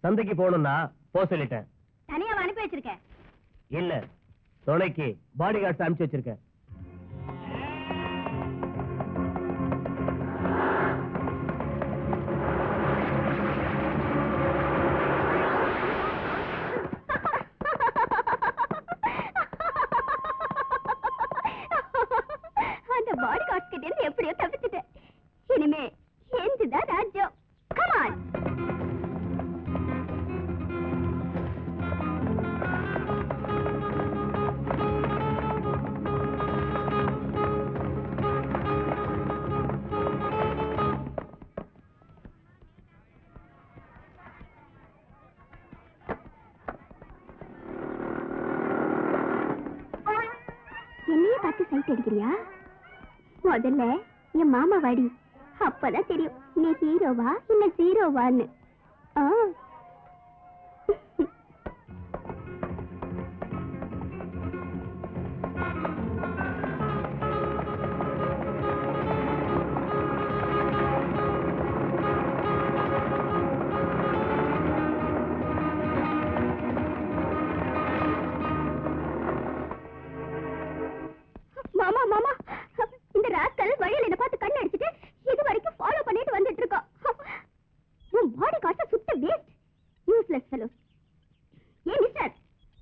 சந்தைக்கு போகணும்னா போ சொல்லிட்டேன் தனியா அனுப்பி வச்சிருக்கேன் இல்ல துணைக்கு பாடி கார்ட்ஸ் அனுப்பிச்சு வச்சிருக்கேன் அந்த பாடி கார்ட்ஸ் கிட்ட இருந்து எப்படியோ தப்பிச்சிட்டேன் இனிமே எந்துதான் ராஜ்யம் கமான் என்னையே பார்த்து சைட் அடிக்கிறியா முதல்ல என் மாமா வாடி அப்பதான் தெரியும் நீ ஹீரோவா இல்ல ஜீரோவான்னு ஆ. மாமா மாமா இந்த ராஸ்கல் வழியில என்ன பார்த்து கண்ணு அடிச்சிட்டு இது வரைக்கும் ஃபாலோ பண்ணிட்டு வந்துட்டு இருக்கோம் உன் பாடி காச சுத்த வேஸ்ட் யூஸ்லெஸ் ஃபெலோ ஏ மிஸ்டர்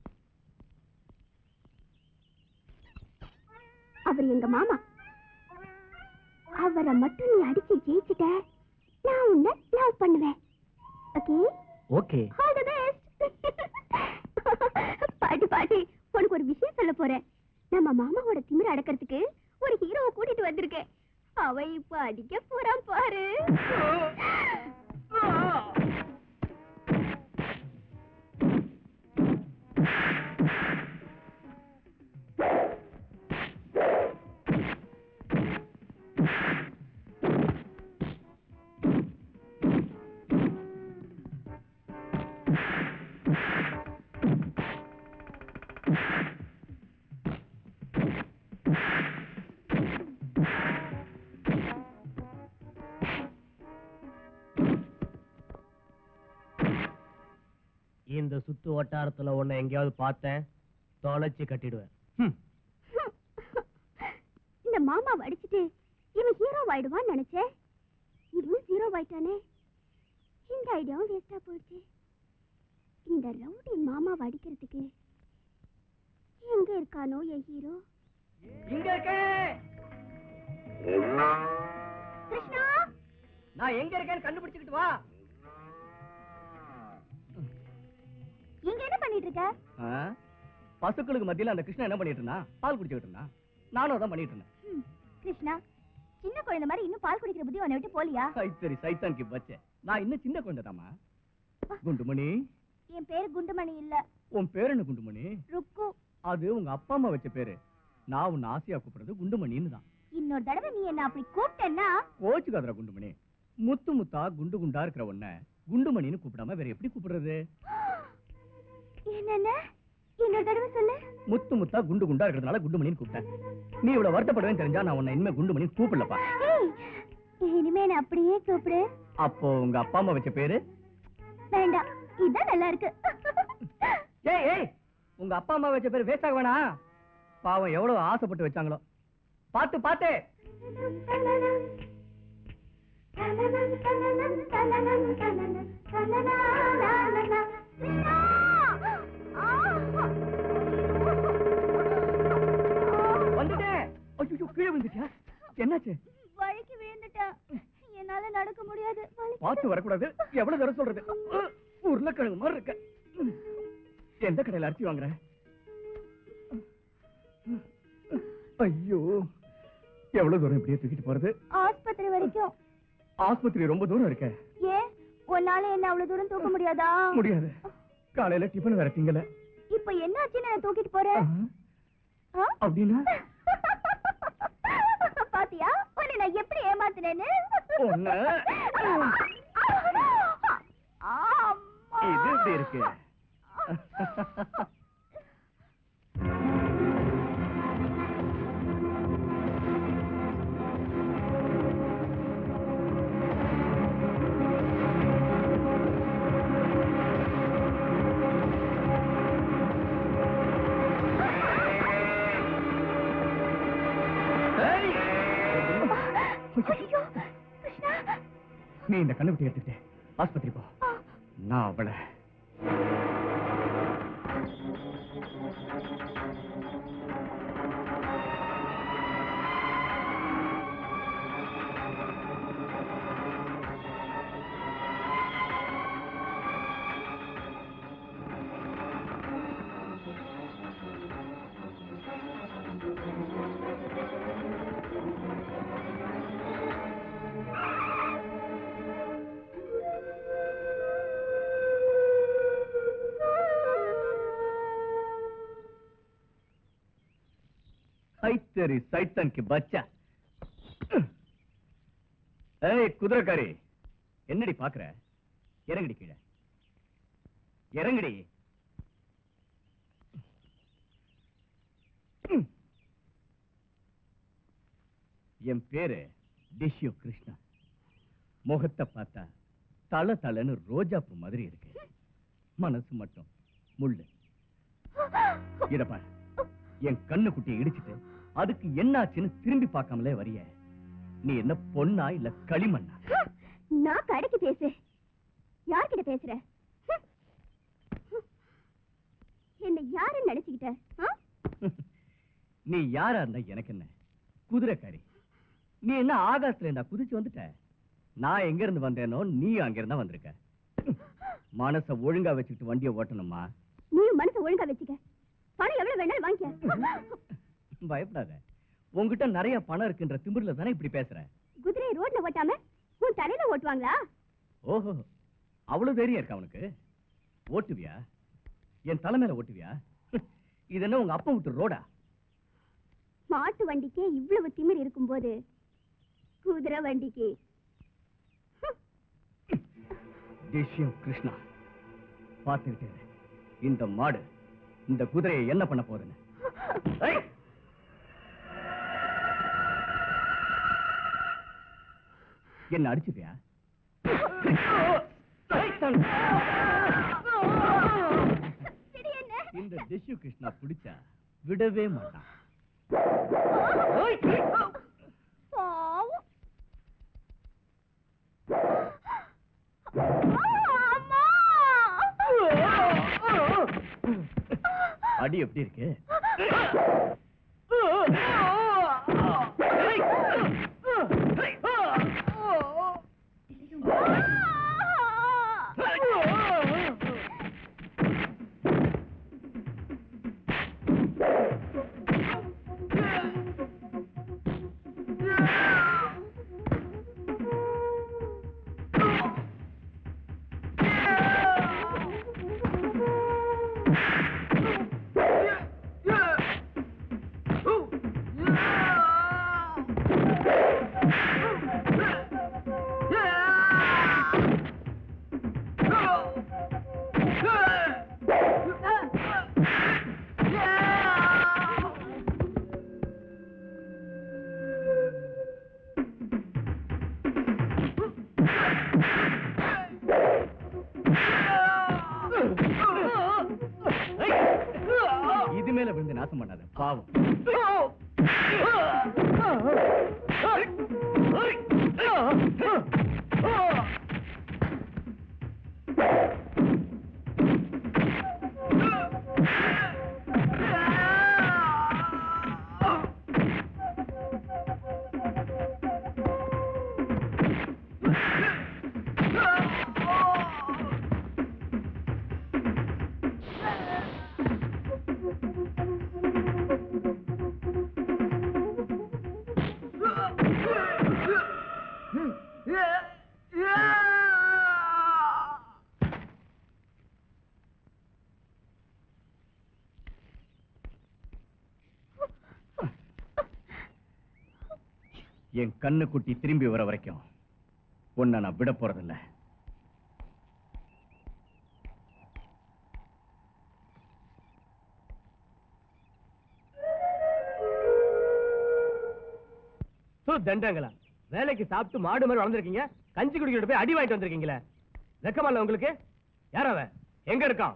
அவர் எங்க மாமா அவரை மட்டும் நீ அடிச்சு ஜெயிச்சிட்ட நான் உன்னை லவ் பண்ணுவேன் okay okay all the best பாட்டி பாட்டி உனக்கு ஒரு விஷயம் சொல்ல போறேன் நம்ம மாமாவோட திமிர அடக்கிறதுக்கு ஒரு ஹீரோவை கூட்டிட்டு வந்திருக்கேன் அவ இப்ப அடிக்க போறான் பாரு இந்த சுத்து வட்டாரத்துல உன்னை எங்கேயாவது பார்த்தேன் தொலைச்சு கட்டிடுவேன் ஹம். இந்த மாமாவை அடிச்சிட்டு இவன் ஹீரோ ஆயிடுவான்னு நினைச்சேன் இவன் ஹீரோ ஆயிட்டானே இந்த ஐடியாவும் வேஸ்டா போயிடுச்சு இந்த ரவுடி மாமாவை அடிக்கிறதுக்கு எங்க இருக்கானோ என் ஹீரோ இங்க இருக்கேன் கிருஷ்ணா நான் எங்க இருக்கேன்னு கண்டுபிடிச்சுக்கிட்டு வா இங்க என்ன பண்ணிட்டு இருக்க பசுக்களுக்கு மத்தியில அந்த கிருஷ்ணன் என்ன பண்ணிட்டு இருந்தான் பால் குடிச்சுக்கிட்டு இருந்தான் நானும் அதான் பண்ணிட்டு இருந்தேன் ம், கிருஷ்ணா சின்ன குழந்தை மாதிரி இன்னும் பால் குடிக்கிற புத்தி உன்னை விட்டு போலியா சரி சைத்தான் கி பச்சே நான் இன்னும் சின்ன குழந்தைதாம்மா குண்டுமணி என் பேரு குண்டுமணி இல்ல உன் பேர் என்ன குண்டுமணி ருக்கு அது உங்க அப்பா அம்மா வச்ச பேரு நான் உன்னை ஆசையா கூப்பிடுறது குண்டுமணின்னு தான் இன்னொரு தடவை நீ என்ன அப்படி கூப்பிட்டேன்னா கோச்சுக்காதரா குண்டுமணி முத்து முத்தா குண்டு குண்டா இருக்கிற உன்னை குண்டுமணின்னு கூப்பிடாம வேற எப்படி கூப்பிடுறது என்னென்ன இன்னொரு தடவை சொல்லு முத்து முத்தா குண்டு குண்டா இருக்கிறதுனால குண்டுமணின்னு கூப்பிட்டேன் நீ இவ்வளவு வருத்தப்படுவேன்னு தெரிஞ்சா நான் உன்னை இனிமே குண்டுமணின்னு கூப்பிடலப்பா ஏய், இனிமே என்ன அப்படியே கூப்பிடு அப்போ உங்க அப்பா அம்மா வச்ச பேரு வேண்டாம் இதான் நல்லா இருக்கு ஏய் ஏய் உங்க அப்பா அம்மா வச்ச பேரு வேஸ்ட் ஆக வேணாம் பாவம் எவ்வளவு ஆசைப்பட்டு வச்சாங்களோ பாத்து பாத்து வந்துட்டேன் ஐயோ கீழே விழுந்துட்டியா என்னாச்சு வழிக்கு விழுந்துட்டேன் என்னால நடக்க முடியாது வலிக்குது. பார்த்து வரக்கூடாது எவ்வளவு தூரம் சொல்றது உ- உருளைக்கிழங்கு மாதிரி இருக்க எந்த கடையில அரிசி வாங்குற ஐயோ எவ்வளவு தூரம் இப்படியே தூக்கிட்டு போறது ஆஸ்பத்திரி வரைக்கும் ஆஸ்பத்திரி ரொம்ப தூரம் இருக்க ஏன் உன்னால என்ன அவ்வளவு தூரம் தூக்க முடியாதா முடியாது காலையில டிபன் வேற திங்கல இப்ப என்னாச்சு நான் தூக்கிட்டு போறேன் ஆ? அப்படின்னா பாத்தியா உன்னை நான் எப்படி ஏமாத்தினேன்னு உன்னை? ஆமா. இது எப்படி இருக்கு நீ இந்த கண்ணுக்குட்டி எடுத்துக்கிட்டு ஆஸ்பத்திரி போ நான் அவளை ஐ தெரி சைத்தன் கி பச்சா ஏய் குதிரைக்காரி என்னடி பாக்குற இறங்கடி கீழே இறங்கடி என் பேரு டிஷ்யு கிருஷ்ணா முகத்தை பார்த்தா தல தலன்னு ரோஜாப்பூ மாதிரி இருக்கு மனசு மட்டும் முள்ளு இத பாரு என் கண்ணு குட்டியை இடிச்சிட்டு அதுக்கு என்னாச்சுன்னு திரும்பி பார்க்காமலே வரிய நீ என்ன பொண்ணா இல்ல களிமண்ணா நான் கடைக்கு பேசு யார்கிட்ட பேசுற ஹம். என்ன யாருன்னு நினைச்சுக்கிட்ட ஆ? நீ யாரா இருந்தா எனக்கு என்ன குதிரைக்காரி நீ என்ன ஆகாசத்துல இருந்தா குதிச்சு வந்துட்ட நான் எங்க இருந்து வந்தேனோ நீ அங்க இருந்தா வந்திருக்க மனச ஒழுங்கா வச்சுக்கிட்டு வண்டியை ஓட்டணுமா நீயும் மனசை ஒழுங்கா வச்சுக்க பணம் எவ்வளவு வேணாலும் வாங்கிக்க பயப்படாத உன்கிட்ட நிறைய பணம் இருக்குன்ற திமிர்ல தானே இப்படி பேசுற குதிரையை ரோட்ல ஓட்டாம உன் தலையில ஓட்டுவாங்களா ஓஹோ அவ்வளவு தைரியம் இருக்கா உனக்கு ஓட்டுவியா என் தலைமையில ஓட்டுவியா இது என்ன உங்க அப்பா விட்டு ரோடா மாட்டு வண்டிக்கே இவ்வளவு திமிர் இருக்கும்போது குதிரை வண்டிக்கு தேசியம் கிருஷ்ணா பார்த்துக்கிட்டே இரு. இந்த மாடு இந்த குதிரையை என்ன பண்ண போறேன்னு ஏய்! என்ன அடிச்சுப்பியா சரி என்ன இந்த டிஷ்யூ கிருஷ்ணா பிடிச்சா விடவே மாட்டான் பாவம். அம்மா! அடி எப்படி இருக்கு இது மேல விழுந்து நாசம் பண்ணாத பாவம் என் கண்ணு குட்டி திரும்பி வர வரைக்கும் உன்னை நான் விட போறதில்ல சோ தண்டங்களா வேலைக்கு சாப்பிட்டு மாடு மாதிரி வளர்ந்துருக்கீங்க கஞ்சி குடிக்கிட்டு போய் அடி வாங்கிட்டு வந்திருக்கீங்களே வெக்கமா இல்ல உங்களுக்கு யார் அவன் எங்க இருக்கான்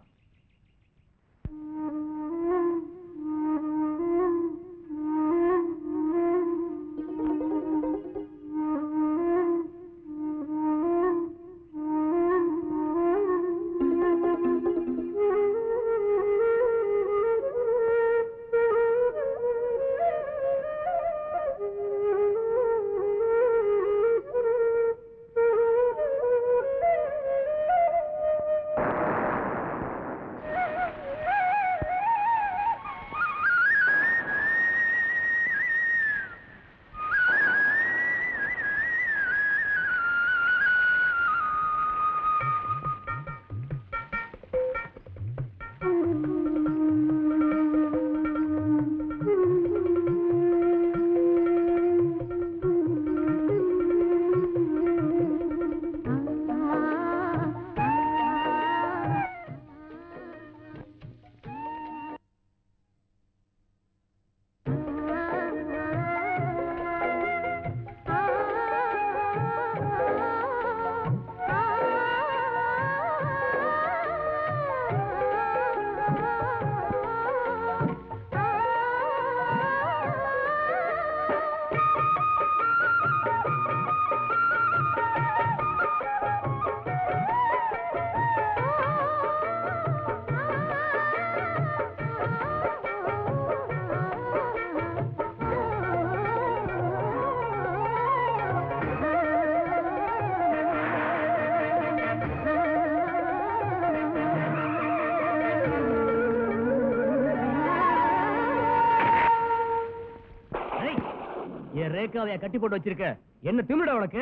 ரேகாவைய கட்டி போட்டு வச்சிருக்க என்ன திமிட உனக்கு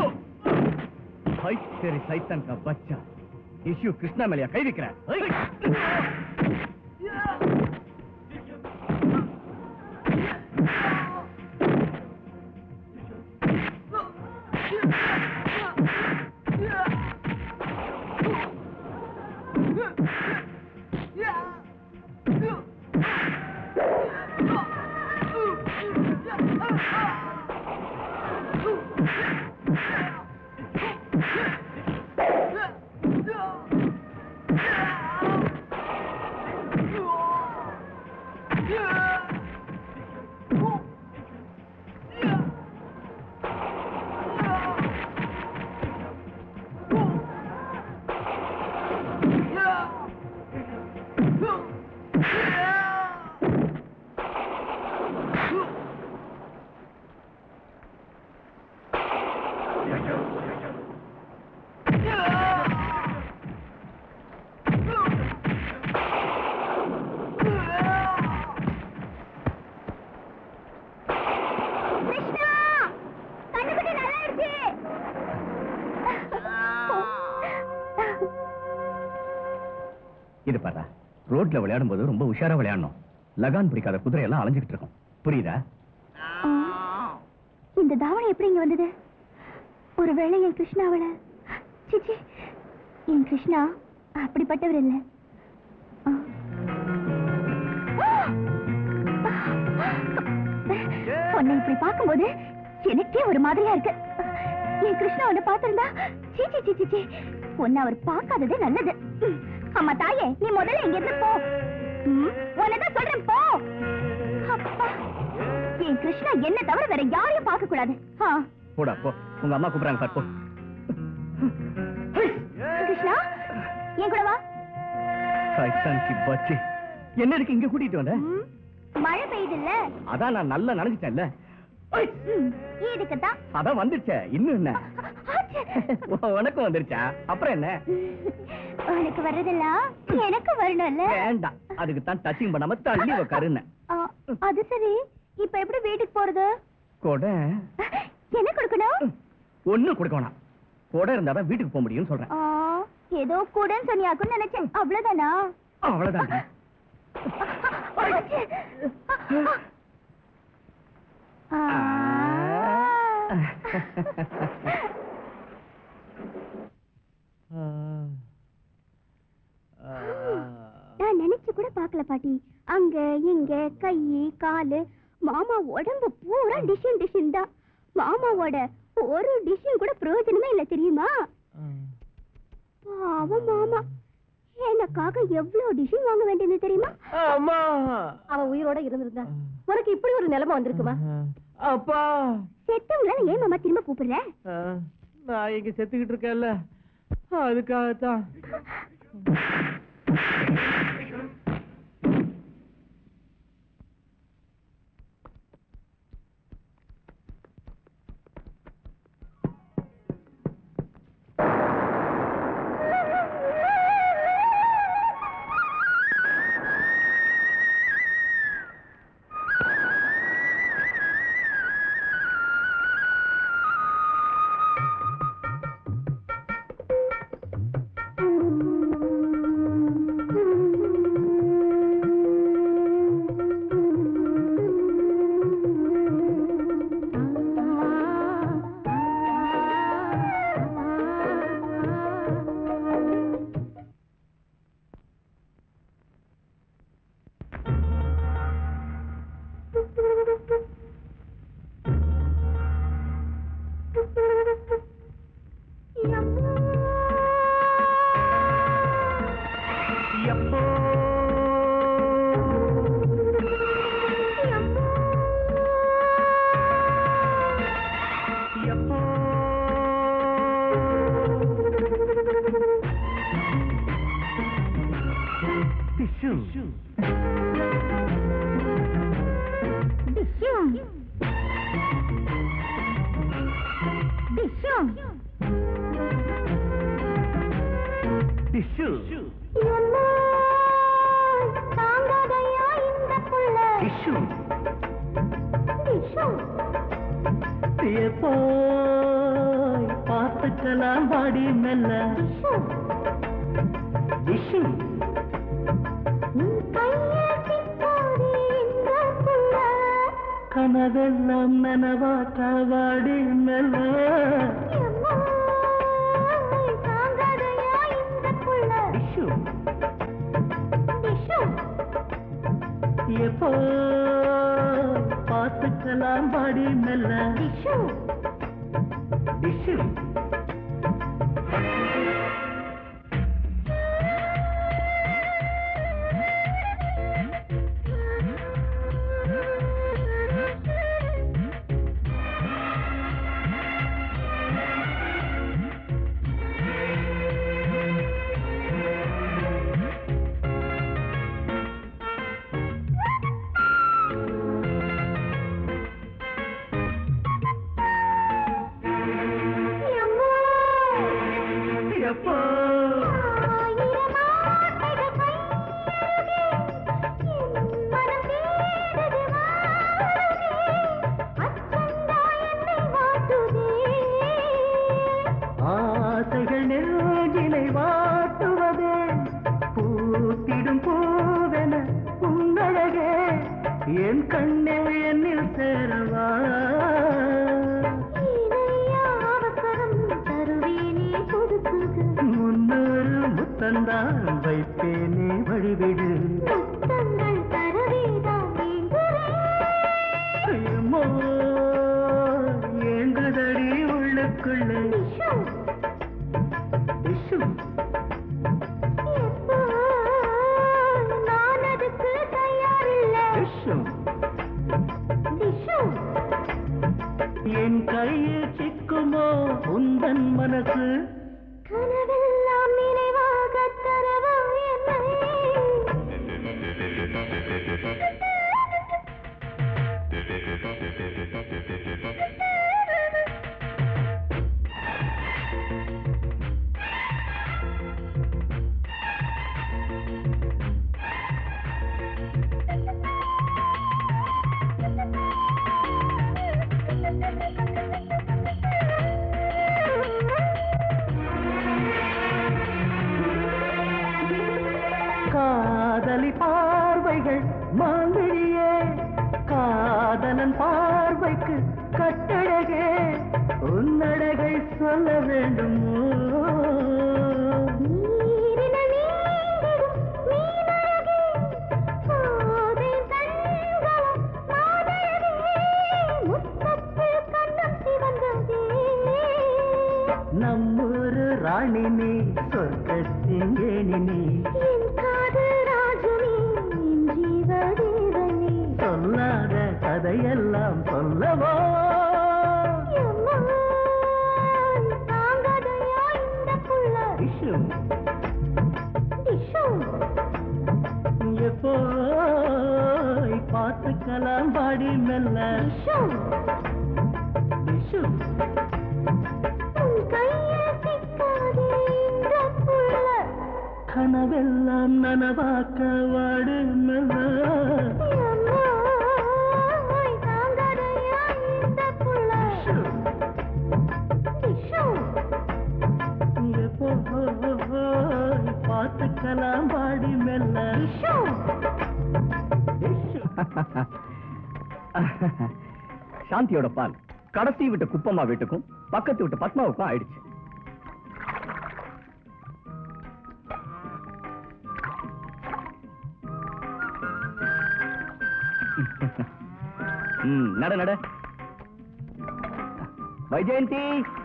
ஹை சரி சைத்தன் கா பச்சா இஷ்யூ கிருஷ்ணா மேலையா கை வைக்கிற ஐய்! கிருஷ்ணா கண்ணுக்குட்டி நல்லா இருக்கு இது பாரு ரோட்ல விளையாடும் போது ரொம்ப உஷாரா விளையாடணும் லகான் பிடிக்காத குதிரை எல்லாம் அலைஞ்சுக்கிட்டு இருக்கும் புரியுதா இந்த தாவணி எப்படி இங்க வந்தது ஒருவேளை என் கிருஷ்ணாவள சிச்சி என் கிருஷ்ணா அப்படிப்பட்டவர் இல்ல ஆ. உன்னை இப்படி பார்க்கும்போது எனக்கே ஒரு மாதிரியா இருக்கு என் கிருஷ்ணா உன்னை பார்த்திருந்தா சீச்சி சீச்சி சீ உன்னை அவர் பார்க்காததே நல்லது ம். அம்மா தாயே நீ முதல்ல இங்க இருந்து போ ம், உன்னைதான் சொல்றேன் போ அப்பா என் கிருஷ்ணா என்ன தவிர வேற யாரையும் பார்க்க கூடாது ஆ. போடா போ உங்க அம்மா கூப்பிடுறாங்க பாரு போ கிருஷ்ணா என் கூட வா சைத்தான் கி பச்சி என்ன இருக்கு இங்க கூட்டிட்டு வந்த ம், மழை பெய்யுது இல்ல அதான் நான் நல்லா நினைச்சிட்டேன்ல இதுக்கு தான் அதான் வந்துருச்சே இன்னும் என்ன உனக்கும் வந்துருச்சா அப்புறம் என்ன உனக்கு வர்றதெல்லாம் எனக்கு வரணும்ல வேண்டாம் அதுக்கு தான் டச்சிங் பண்ணாம தள்ளி உக்காருன்னு ஆ, அது சரி இப்ப எப்படி வீட்டுக்கு போறது கொடை என்ன கொடுக்கணும் ஒண்ணும் கொடுக்க வேணாம் கொடை இருந்தாதான் வீட்டுக்கு போக முடியும்னு சொல்றேன் ஆ, ஏதோ கூடன்னு சொன்னியாக்குன்னு நினைச்சேன் அவ்வளவுதானா அவ்வளவுதான் ஆ. நான் நினைச்சு கூட பார்க்கல பாட்டி அங்க இங்க கை காலு மாமா உடம்பு பூரா டிஷன் டிஷன் தான் மாமாவோட ஒரு டிஷன் கூட பிரயோஜனமே இல்ல தெரியுமா பாவம் மாமா எனக்காக எவ்வளவு டிஷன் வாங்க வேண்டியது தெரியுமா அம்மா அவன் உயிரோட இருந்திருந்தா உனக்கு இப்படி ஒரு நிலைமை வந்திருக்குமா அப்பா செத்தவங்களால ஏன் மாமா திரும்ப கூப்பிடுற நான் இங்க செத்துக்கிட்டு இருக்கேன்ல அதுக்காகத்தான் டிஷ்யூம் டிஷ்யூம் டிஷ்யூ எம்மா, தாங்காதையா இந்த புள்ள டிஷ்யூ டிஷ்யூம் போய் பார்த்துக்கலாம் பாடி மெல்ல டிஷு கனவெல்லாம் நனவாக்கா வாடி மெல்ல டிஷு எப்போ பார்த்துக்கலாம் பாடி மெல்ல டிஷு எப்போ ஆசைகள் நெஞ்சிலை வாட்டுவதே பூத்திடும் பூவென உன்னழகே என் கண்ணே என்னில் சேரவா முன்னூறு முத்தந்தான் வைப்பேனே வழிவிடு ஐயம்மோ, ஏங்குதடி உள்ளுக்குள்ளே டிஷு டிஷு என் கையில் சிக்குமோ உந்தன் மனசு கனவெல்லாம் நினைவாக தரவா என்னை காதலி பார்வைகள் மாங்கிழியே காதலன் பார்வைக்கு கட்டழகே உன்னழகை சொல்ல வேண்டுமோ நீரின நீங்கிடும் மீனழகே, போதை தன்களம் மாதழகே, முத்தத்தில் கண்ணம் சிவந்ததே. நம்மூரு ராணி நீ சொர்க்கத்தின் ஏணி நீ என் காதல் ராஜனே, என் ஜீவதேவனே. சொல்லாத கதையெல்லாம் சொல்லவோ எம்மா, தாங்காதையா இந்த புள்ள? டிஷு டிஷு, எப்போ பார்த்துக்கலாம் பாடி மெல்ல டிஷு, டிஷு உன் கையில் சிக்காதே இந்த புள்ள. கனவெல்லாம் நனவாக்க வாடு மெல்ல எம்மாய், தாங்காதையா இந்த புள்ள? டிஷு, எப்போ பார்த்துக்கலாம் பாடி மெல்ல டிஷு. டிஷு சாந்தியோட பால் கடைசி விட்டு குப்பம்மா வீட்டுக்கும் பக்கத்து விட்டு பத்மாவுக்கும் ஆயிடுச்சு ம், நட நட வைஜெயந்தி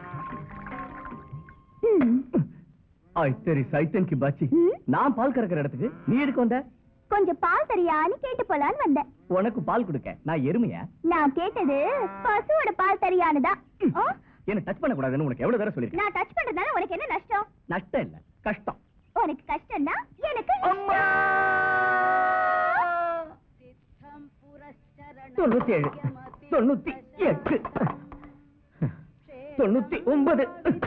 ம். ஆய் தெரி சைத்தன் கி பாச்சி ம்? நான் பால் கறக்கிற இடத்துக்கு நீ எதுக்கு வந்த கொஞ்சம் பால் தரியான்னு கேட்டு போலான்னு வந்தேன் உனக்கு பால் கொடுக்க நான் எருமையா நான் கேட்டது பசுவோட பால் தரியானுதான் ஓ, என்ன டச் பண்ண கூடாதுன்னு உனக்கு எவ்வளவு தடவை சொல்லிருக்கேன் நான் டச் பண்றதுனால உனக்கு என்ன நஷ்டம் நஷ்டம் இல்ல கஷ்டம் உனக்கு கஷ்டம்னா எனக்கு அம்மா! தொண்ணூத்தி ஏழு தொண்ணூத்தி எட்டு தொண்ணூத்தி ஒன்பது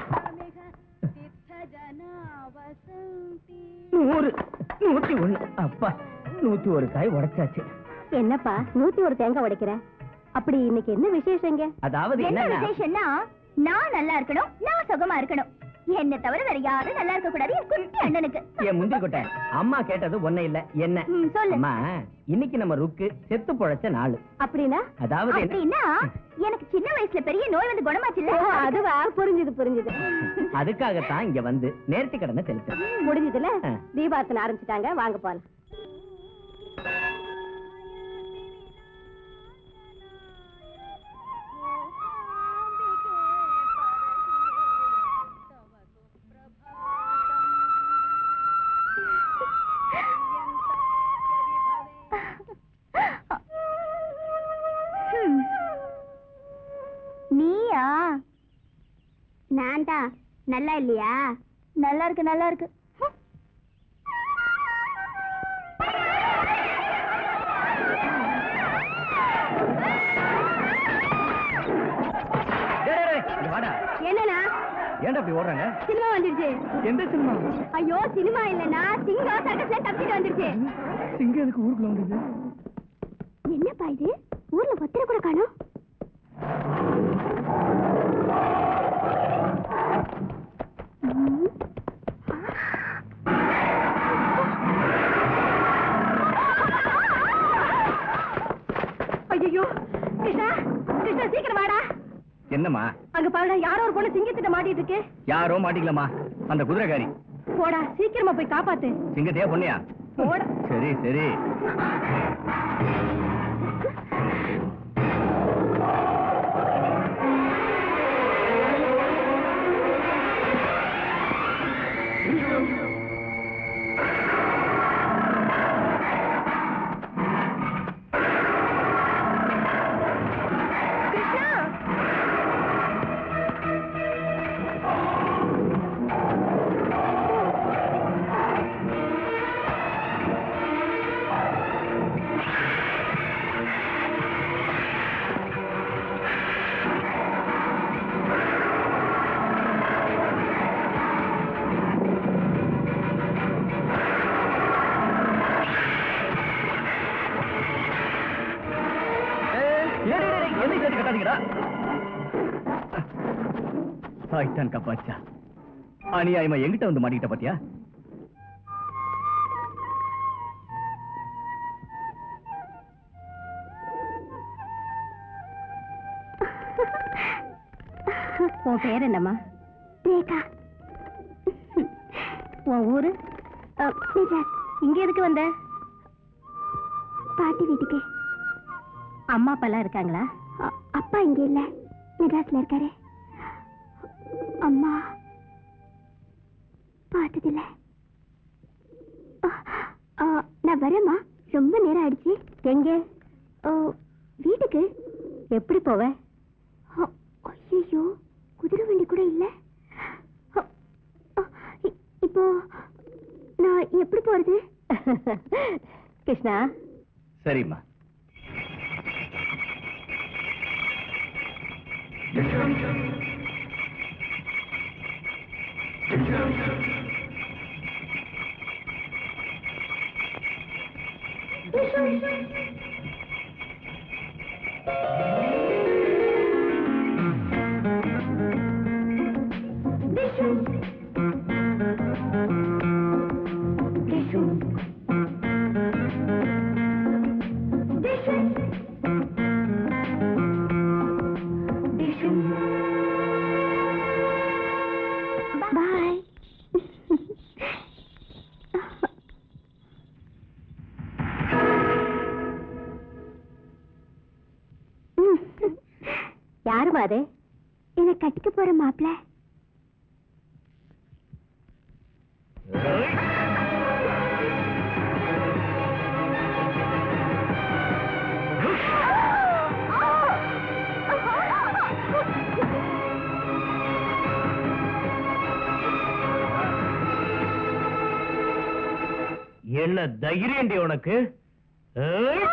நூறு நூத்தி ஒண்ணு அப்பா நூத்தி ஒரு காய் உடைச்சாச்சு என்னப்பா நூத்தி ஒரு தேங்காய் உடைக்கிற அப்படி இன்னைக்கு என்ன விசேஷங்க அதாவது என்ன என்னன்னா விசேஷம்னா நான் நல்லா இருக்கணும் நான் சுகமா இருக்கணும் என்ன தவிர வேற யாரும் நல்லா இருக்க கூடாது என் குட்டி அண்ணனுக்கு என் முந்திரி கொட்டை அம்மா கேட்டது ஒண்ணு இல்ல என்ன ம், சொல்லு அம்மா இன்னைக்கு நம்ம ருக்கு செத்து பொழைச்ச நாள் அப்படின்னா அதாவது என்ன- அப்படின்னா எனக்கு சின்ன வயசுல பெரிய நோய் வந்து குணமாச்சுல்ல அதுவா புரிஞ்சுது புரிஞ்சுது அதுக்காகத்தான் இங்க வந்து நேர்த்தி கடனை செலுத்து முடிஞ்சதுல ஆ. தீபார்த்தனை ஆரம்பிச்சிட்டாங்க வாங்க போலாம் நீயா நான் தான் நல்லா இல்லையா நல்லா இருக்கு நல்லா இருக்கு டேய், டேய், டேய், இங்க வாடா என்னண்ணா ஏன்டா அப்படி ஓடுறாங்க சினிமா வந்துருச்சு எந்த சினிமா ஐயோ சினிமா இல்லனா சிங்கம் சர்க்கஸ்ல தப்பிட்டு வந்துருச்சு சிங்க எதுக்கு ஊருக்குள்ள வந்தது என்னப்பா இது ஊர்ல ஒத்தரை கூட காணோம் ம். ஐயோ கிருஷ்ணா கிருஷ்ணா சீக்கிரம் வாடா என்னம்மா அங்க பாருடா யாரோ ஒரு பொண்ணு சிங்கத்திட்ட மாட்டிட்டு இருக்கு யாரோ மாட்டிக்கலாமா அந்த குதிரைக்காரி போடா சீக்கிரமா போய் காப்பாத்து சிங்கத்தையா பொண்ணையா போடா சரி சரி கிருஷ்ணா என்ன சேர்த்து கட்டாதீங்கடா சாய்தான் காப்பாச்சா அநியாயமா எங்கிட்ட வந்து மாட்டிக்கிட்ட பாத்தியா உன் பேர் என்னம்மா ரேகா உன் ஊரு இங்க எதுக்கு வந்த பாட்டி வீட்டுக்கு அம்மா அப்பா எல்லாம் இருக்காங்களா அப்பா இங்க இல்ல மெட்ராஸ்ல இருக்காரு அம்மா பார்த்ததில்ல ஆ, நான் வரேம்மா ரொம்ப நேரம் ஆயிடுச்சு எங்க வீட்டுக்கு எப்படி போவ ஐயோ குதிரை வண்டி கூட இல்ல அ, அ, இ- இப்போ நான் எப்படி போறது கிருஷ்ணா சரிம்மா பாய் யாருமா அது என்ன கட்டிக்க போற மாப்பிள்ள என்ன தைரியண்டி உனக்கு ஏய்!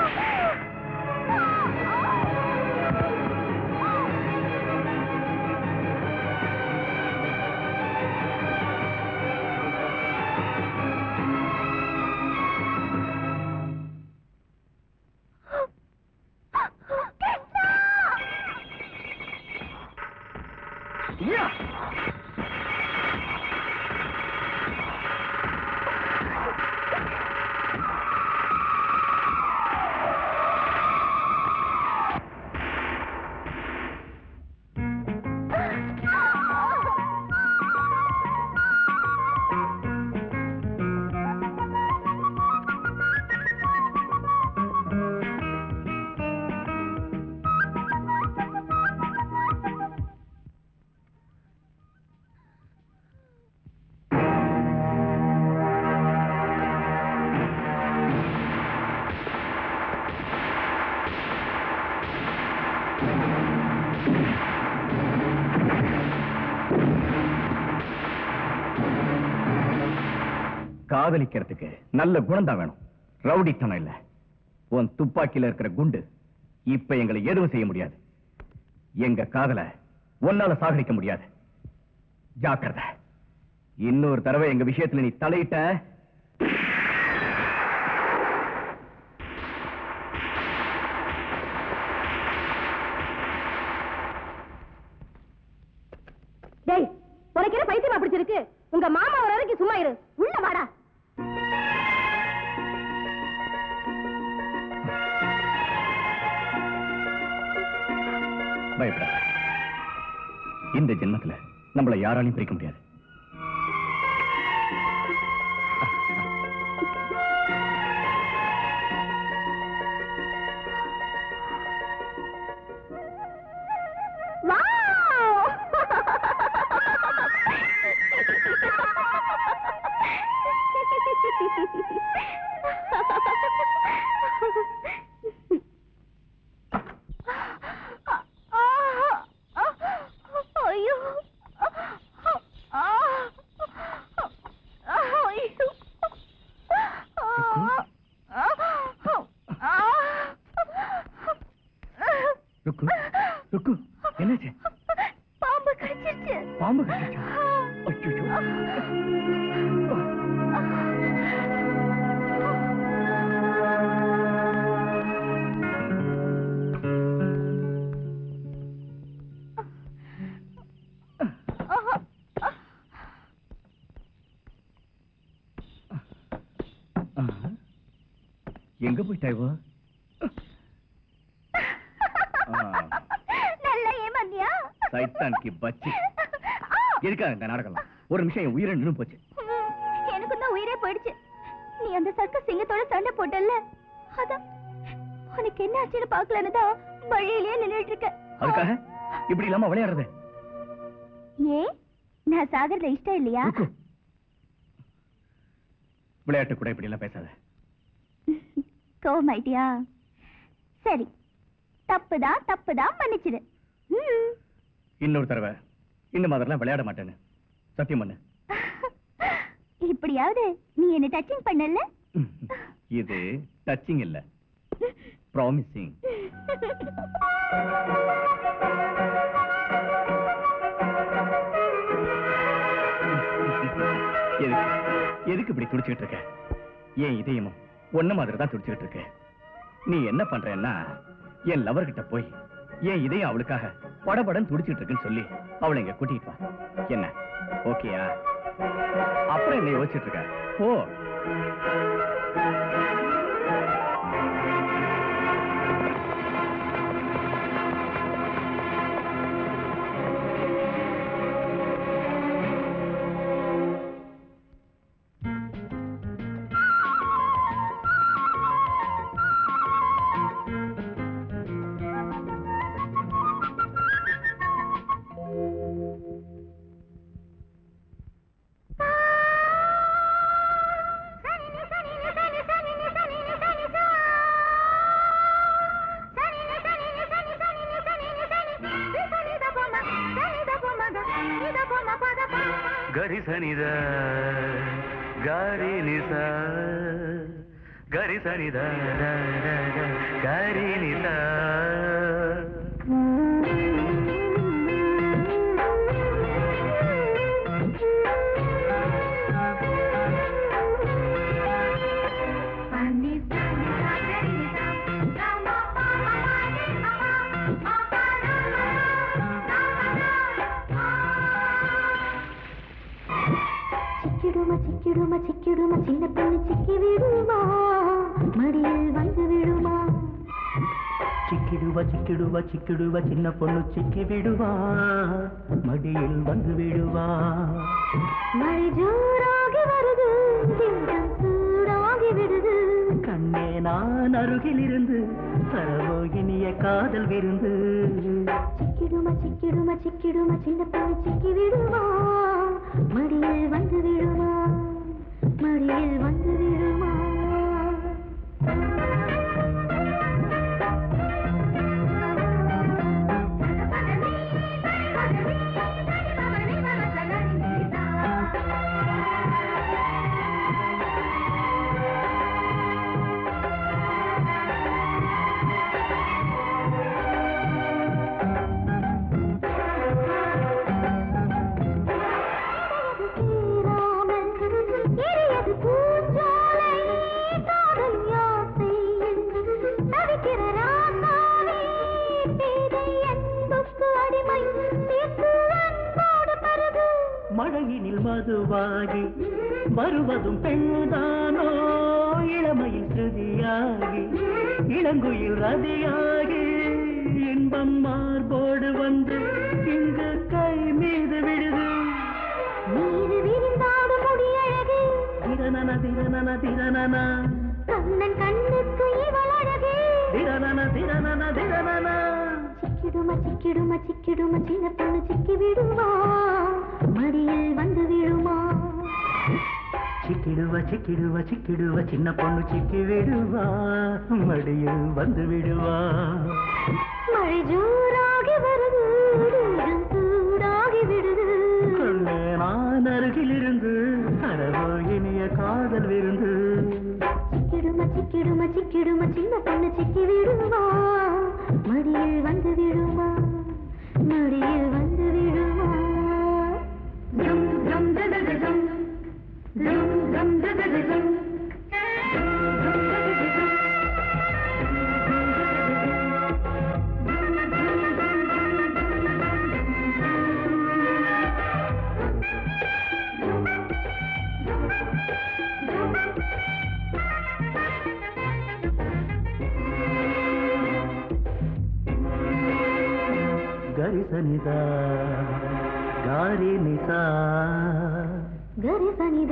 கிருஷ்ணா காதலிக்கிறதுக்கு நல்ல குணம்தான் வேணும் ரவுடித்தனம் இல்ல உன் துப்பாக்கியில இருக்கிற குண்டு இப்ப எங்களை எதுவும் செய்ய முடியாது எங்க காதல உன்னால சாகடிக்க முடியாது ஜாக்கிரதை இன்னொரு தடவை எங்க விஷயத்துல நீ தலையிட்ட டேய் உனக்கு என்ன பைத்தியமா பிடிச்சிருக்கு உங்க மாமா வர வரைக்கும் சும்மா இரு உள்ள வாடா பயப்படாத இந்த ஜென்மத்துல நம்மள யாராலையும் பிரிக்க முடியாது வாவ் ஐயோ ருக்கு ருக்கு என்னாச்சு பாம்பு கடிச்சிருச்சு பாம்பு கடிச்சா அச்சோ எங்க போயிட்டா இவ ஆ. நல்லா ஏமாந்தியா சைத்தான் கி பச்சி எதுக்காக இந்த நாடகம் ஒரு நிமிஷம் என் உயிரை நின்று போச்சு எனக்கு தான் உயிரே போயிடுச்சு நீ அந்த சர்க்கஸ் சிங்கத்தோட சண்டை போட்டல்ல அதான் உனக்கு என்ன ஆச்சுன்னு பாக்கலன்னு தான் வழியிலேயே நின்னுட்டு இருக்க அதுக்காக இப்படி இல்லாம விளையாடுறது ஏன் நான் சாகறதுல இஷ்டம் இல்லையா ருக்கு. விளையாட்டு கூட இப்படி எல்லாம் பேசாத கோவம் ஐடியா சரி தப்புதான் தப்புதான் மன்னிச்சிடு ம். இன்னொரு தடவை இந்த மாதிரிலாம் விளையாட மாட்டேன்னு சத்தியம் பண்ணு இப்படியாவது நீ என்ன டச்சிங் பண்ணல இது டச்சிங் இல்ல ப்ராமிசிங் எதுக்கு எதுக்கு இப்படி துடிச்சுக்கிட்டு இருக்க என் இதயமும் ஒன்ன மாதிரி தான் துடிச்சுக்கிட்டு இருக்கு நீ என்ன பண்றேன்னா என் லவர் கிட்ட போய் என் இதயம் அவளுக்காக படபடன்னு துடிச்சிட்டு இருக்குன்னு சொல்லி அவளை இங்க கூட்டிட்டு வா என்ன ஓகேயா அப்புறம் என்ன யோசிச்சுட்டு இருக்க போ ಗರಿ ಸನಿದ ಗಾರಿ ನಿಸ ಗರಿ ಸನಿದ ಗಾರಿ ನಿಸ சிக்கிடுமா சிக்கிடுமா சிக்கிடுமா சின்ன பொண்ணு சிக்கி விடுமா மடியில் வந்து விடுமா ಚಿಕ್ಕಿಡುವ ಚಿಕ್ಕಿಡುವ ಚಿಕ್ಕಿಡುವ ಚಿನ್ನ ಪೊಣ್ಣು ಚಿಕ್ಕಿ ಬಿಡುವ ಮಡಿயில் வந்து விடுவா மழை ஜோராகி வருது திட்டம் சூடாகி விடுது கண்ணே நான் அருகில் இருந்து தரவோ இனிய காதல் விருந்து சிக்கிடுமா சிக்கிடுமா சிக்கிடுமா சின்ன பொண்ணு சிக்கி விடுமா மடியில் வந்து விடுமா மடியில் வந்து விடுமா தேனில் மதுவாகி வருவதும் பெண்தானோ இளமையில் ஸ்ருதியாகி இளங்குயில் ரதியாகி இன்பம் மார்போடு வந்து இங்கு கை மீது விடுது மீது விரிந்தாடும் முடியழகு திரனன திரனன திரனன கண்ணன் கண்ணுக்கு இவள் அழகு திரனன திரனன திரனன சிக்கிடுமா சிக்கிடுமா சிக்கிடுமா சின்ன பொண்ணு சிக்கி விடுமா மடியில் வந்து விழுமா சிக்கிடுவ சிக்கிடுவ சிக்கிடுவ சின்ன பொண்ணு சிக்கி விடுவா மடியில் வந்து விடுவா மழை ஜோராகி வருது தேகம் சூடாகி விடுது கொள்ளே நான் அருகில் இருந்து தரவோ இனிய காதல் விருந்து சிக்கிடுமா சிக்கிடுமா சிக்கிடுமா சின்ன பொண்ணு சிக்கி விடுமா மடியில் வந்து விடுமா மடியில் வந்து விடுமா ஜம் ஜம் ஜம் ஜம் ஜம் ஜம் ஜம் ஜம் ಗರಿಸನಿದ ಗಾರಿ ನಿಸಾ ಗರಿ ಸನಿದ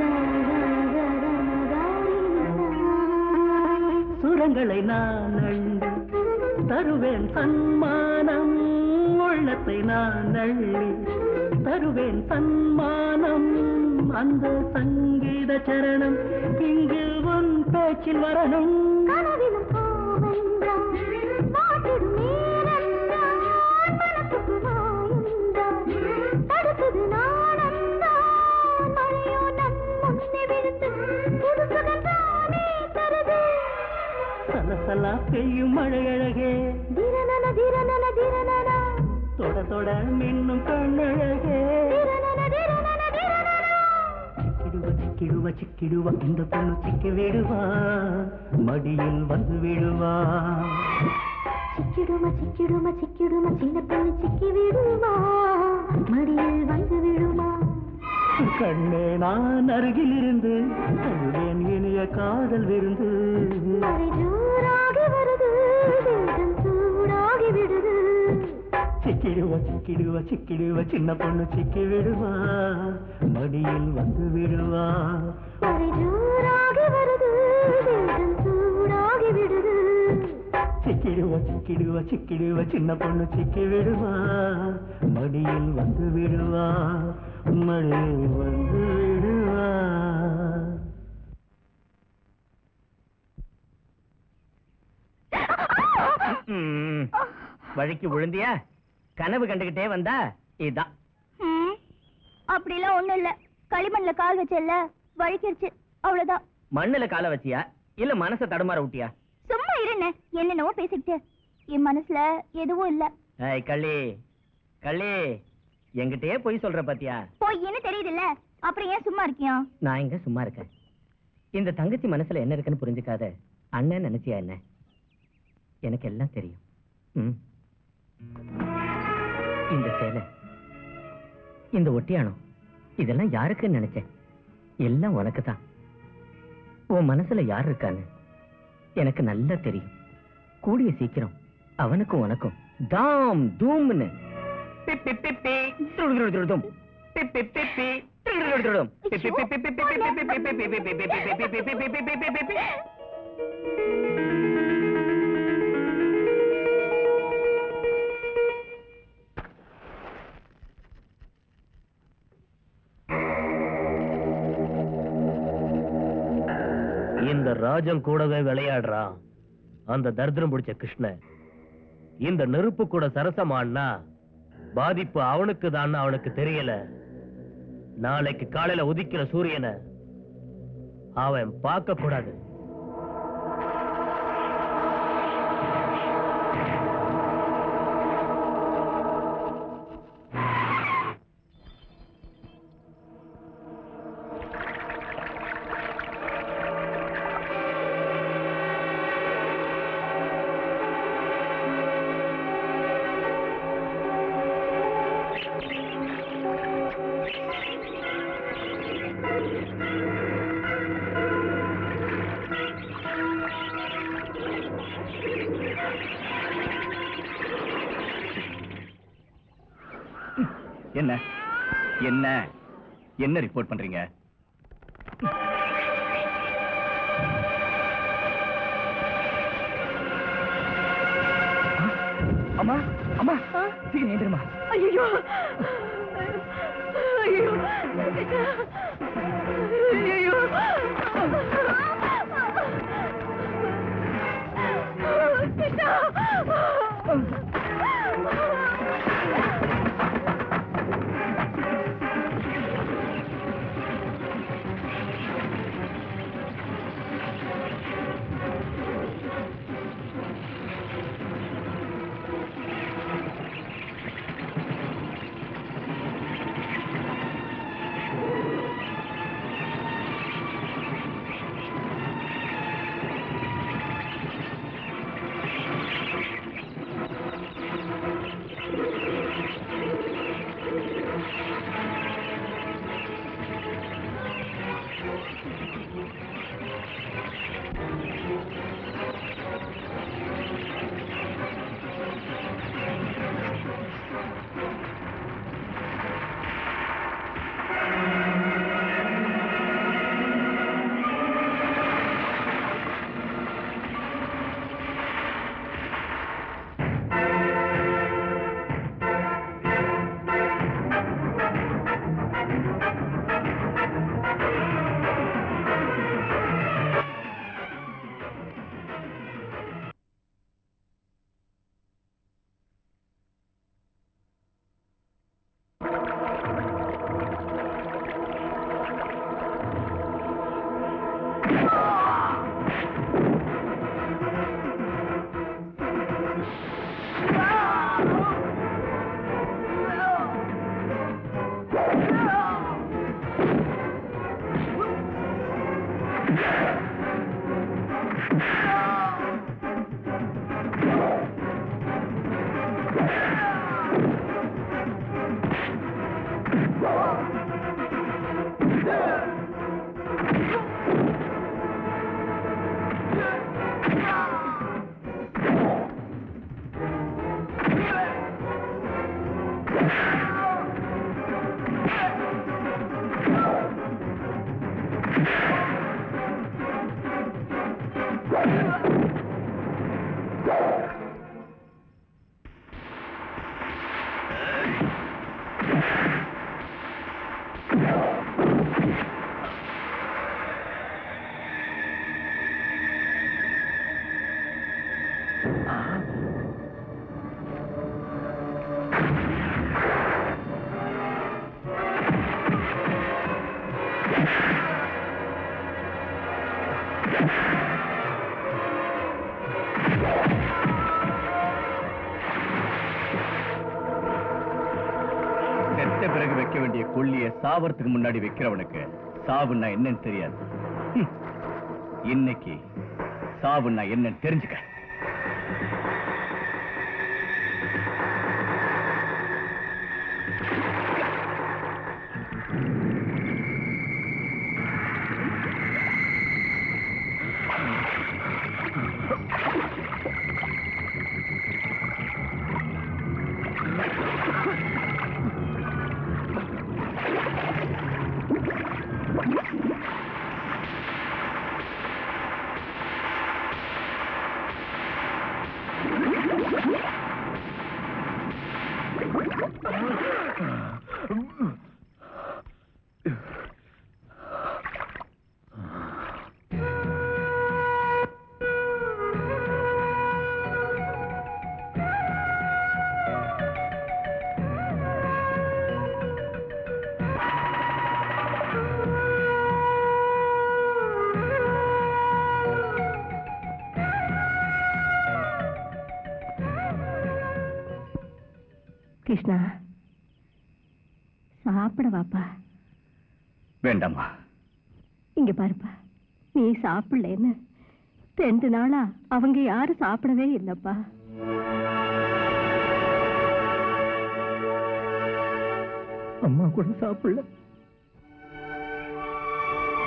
சுரங்களை நான் அள்ளி தருவேன் சன்மானம் உள்ளத்தை நான் அள்ளி தருவேன் சன்மானம் அந்த சங்கீத சரணம் இங்கு உன் பேச்சில் வரணும் கனவிலும் கோவென்றான் வாட்டிடும் நேரம்தான் மனசுக்கு வாயுந்தான் தடுத்தது நாணம்தான் மழையோ நம் முன்னே விழுந்து புது சுகந்தானே தருது சலசலா பெய்யும் மழை அழகே திரனன திரனன திரனன தொட தொட மின்னும் கண்ணழகே திரனன திரனன திரனன சிக்கிடுவ சிக்கிடுவ சிக்கிடுவ இந்த பொண்ணு சிக்கி விடுவா மடியில் வந்து விடுவா சிக்கிடுமா சிக்கிடுமா சிக்கிடுமா சின்ன பொண்ணு சிக்கி விடுமா மடியில் வந்து விடுமா கண்ணே நான் அருகில் இருந்து தருவேன் இனிய காதல் விருந்து மழை ஜோராகி வருது தேகம் சூடாகி விடுது சிக்கிடுவ சிக்கிடுவ சிக்கிடுவ சின்ன பொண்ணு சிக்கி விடுவா மடியில் வந்து விடுவா மழை ஜோராகி வருது தேகம் சூடாகி விடுது சிக்கிடுவ சிக்கிடுவ சிக்கிடுவ சின்ன பொண்ணு சிக்கி விடுவா மடியில் வந்து விடுவா மடியில் வந்து விடுவா ம். வழிக்கு விழுந்தியா கனவு கண்டுகிட்டே வந்தா இதான் அப்படிலாம் ஒண்ணும் இல்ல களிமண்ல கால் வச்சல வழுக்கிருச்சு அவ்வளவுதான் மண்ணுல காலை வச்சியா இல்ல மனச தடுமாற விட்டியா சும்மா இருண்ணே என்னென்னவோ பேசிக்கிட்டு என் மனசுல எதுவும் இல்ல ஏய் கள்ளி கள்ளி என்கிட்டயே பொய் சொல்ற பாத்தியா பொய்ன்னு தெரியுதுல்ல அப்புறம் ஏன் சும்மா இருக்கியா நான் இங்க சும்மா இருக்கேன் இந்த தங்கச்சி மனசுல என்ன இருக்குன்னு புரிஞ்சுக்காத அண்ணன் நினைச்சியா என்ன எனக்கு எல்லாம் தெரியும் ம். இந்த சேலை இந்த ஒட்டியானம் இதெல்லாம் யாருக்குன்னு நினைச்சேன் எல்லாம் உனக்கு தான் உன் மனசுல யார் இருக்கான்னு எனக்கு நல்லா தெரியும் கூடிய சீக்கிரம் அவனுக்கும் உனக்கும் தாம் தூம்னு பிப்பி பிப்பி துருதுருதுருதும். பிப்பி பிப்பி துருதுருதுருதும். பிப்பி பிப்பி பிப்பி பிப்பி பிப்பி பிப்பி பிப்பி பிப்பி பிப்பி பிப்பி பிப்பி பிப்பி பிப்பி பிப்பி. இந்த ராஜன் கூடவே விளையாடுறான் அந்த தரித்திரம் பிடிச்ச கிருஷ்ணன் இந்த நெருப்பு கூட சரசமானா பாதிப்பு அவனுக்கு தான் அவனுக்கு தெரியல நாளைக்கு காலையில உதிக்கிற சூரியனை அவன் பார்க்க கூடாது என்ன என்ன என்ன ரிப்போர்ட் பண்றீங்க அம்மா அம்மா சீக்கிரம் ஏந்திரமா ஐயோ ஐயோ ஐயோ செத்த பிறகு வைக்க வேண்டிய கொள்ளிய சாவறதுக்கு முன்னாடி வைக்கிறவனுக்கு சாவுன்னா என்னன்னு தெரியாது ஹம். இன்னைக்கு சாவுன்னா என்னன்னு தெரிஞ்சுக்க கிருஷ்ணா சாப்பிட வாப்பா வேண்டாமா இங்க பாருப்பா நீ சாப்பிடலன்னு ரெண்டு நாளா அவங்க யாரும் சாப்பிடவே இல்லப்பா அம்மா கூட சாப்பிடல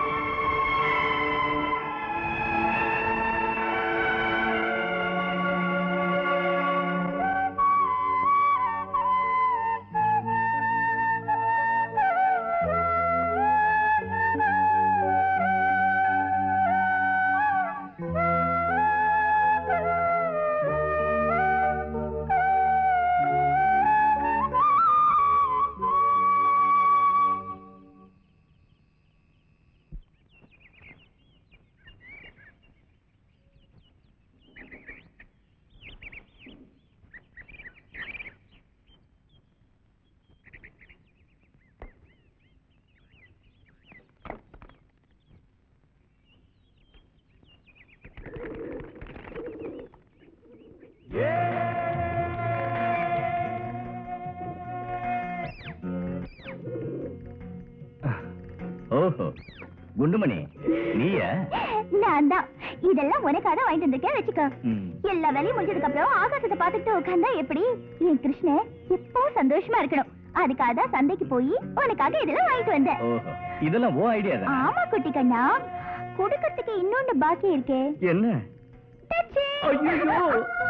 குண்டுமணி நீயா நான் தான் இதெல்லாம் உனக்காக தான் வாங்கிட்டு வந்திருக்கேன் வச்சுக்கோ ம். எல்லா வேலையும் முடிஞ்சதுக்கு அப்புறம் ஆகாசத்தை பார்த்துட்டு உட்கார்ந்தா எப்படி என் கிருஷ்ணன் எப்பவும் சந்தோஷமா இருக்கணும் அதுக்காக தான் சந்தைக்கு போய் உனக்காக இதெல்லாம் வாங்கிட்டு வந்தேன் ஓஹோ இதெல்லாம் ஓ ஐடியா தான் ஆமா குட்டி கண்ணா கொடுக்கறதுக்கு இன்னொன்னு பாக்கி இருக்கே என்ன தச்சு. ஐயையோ!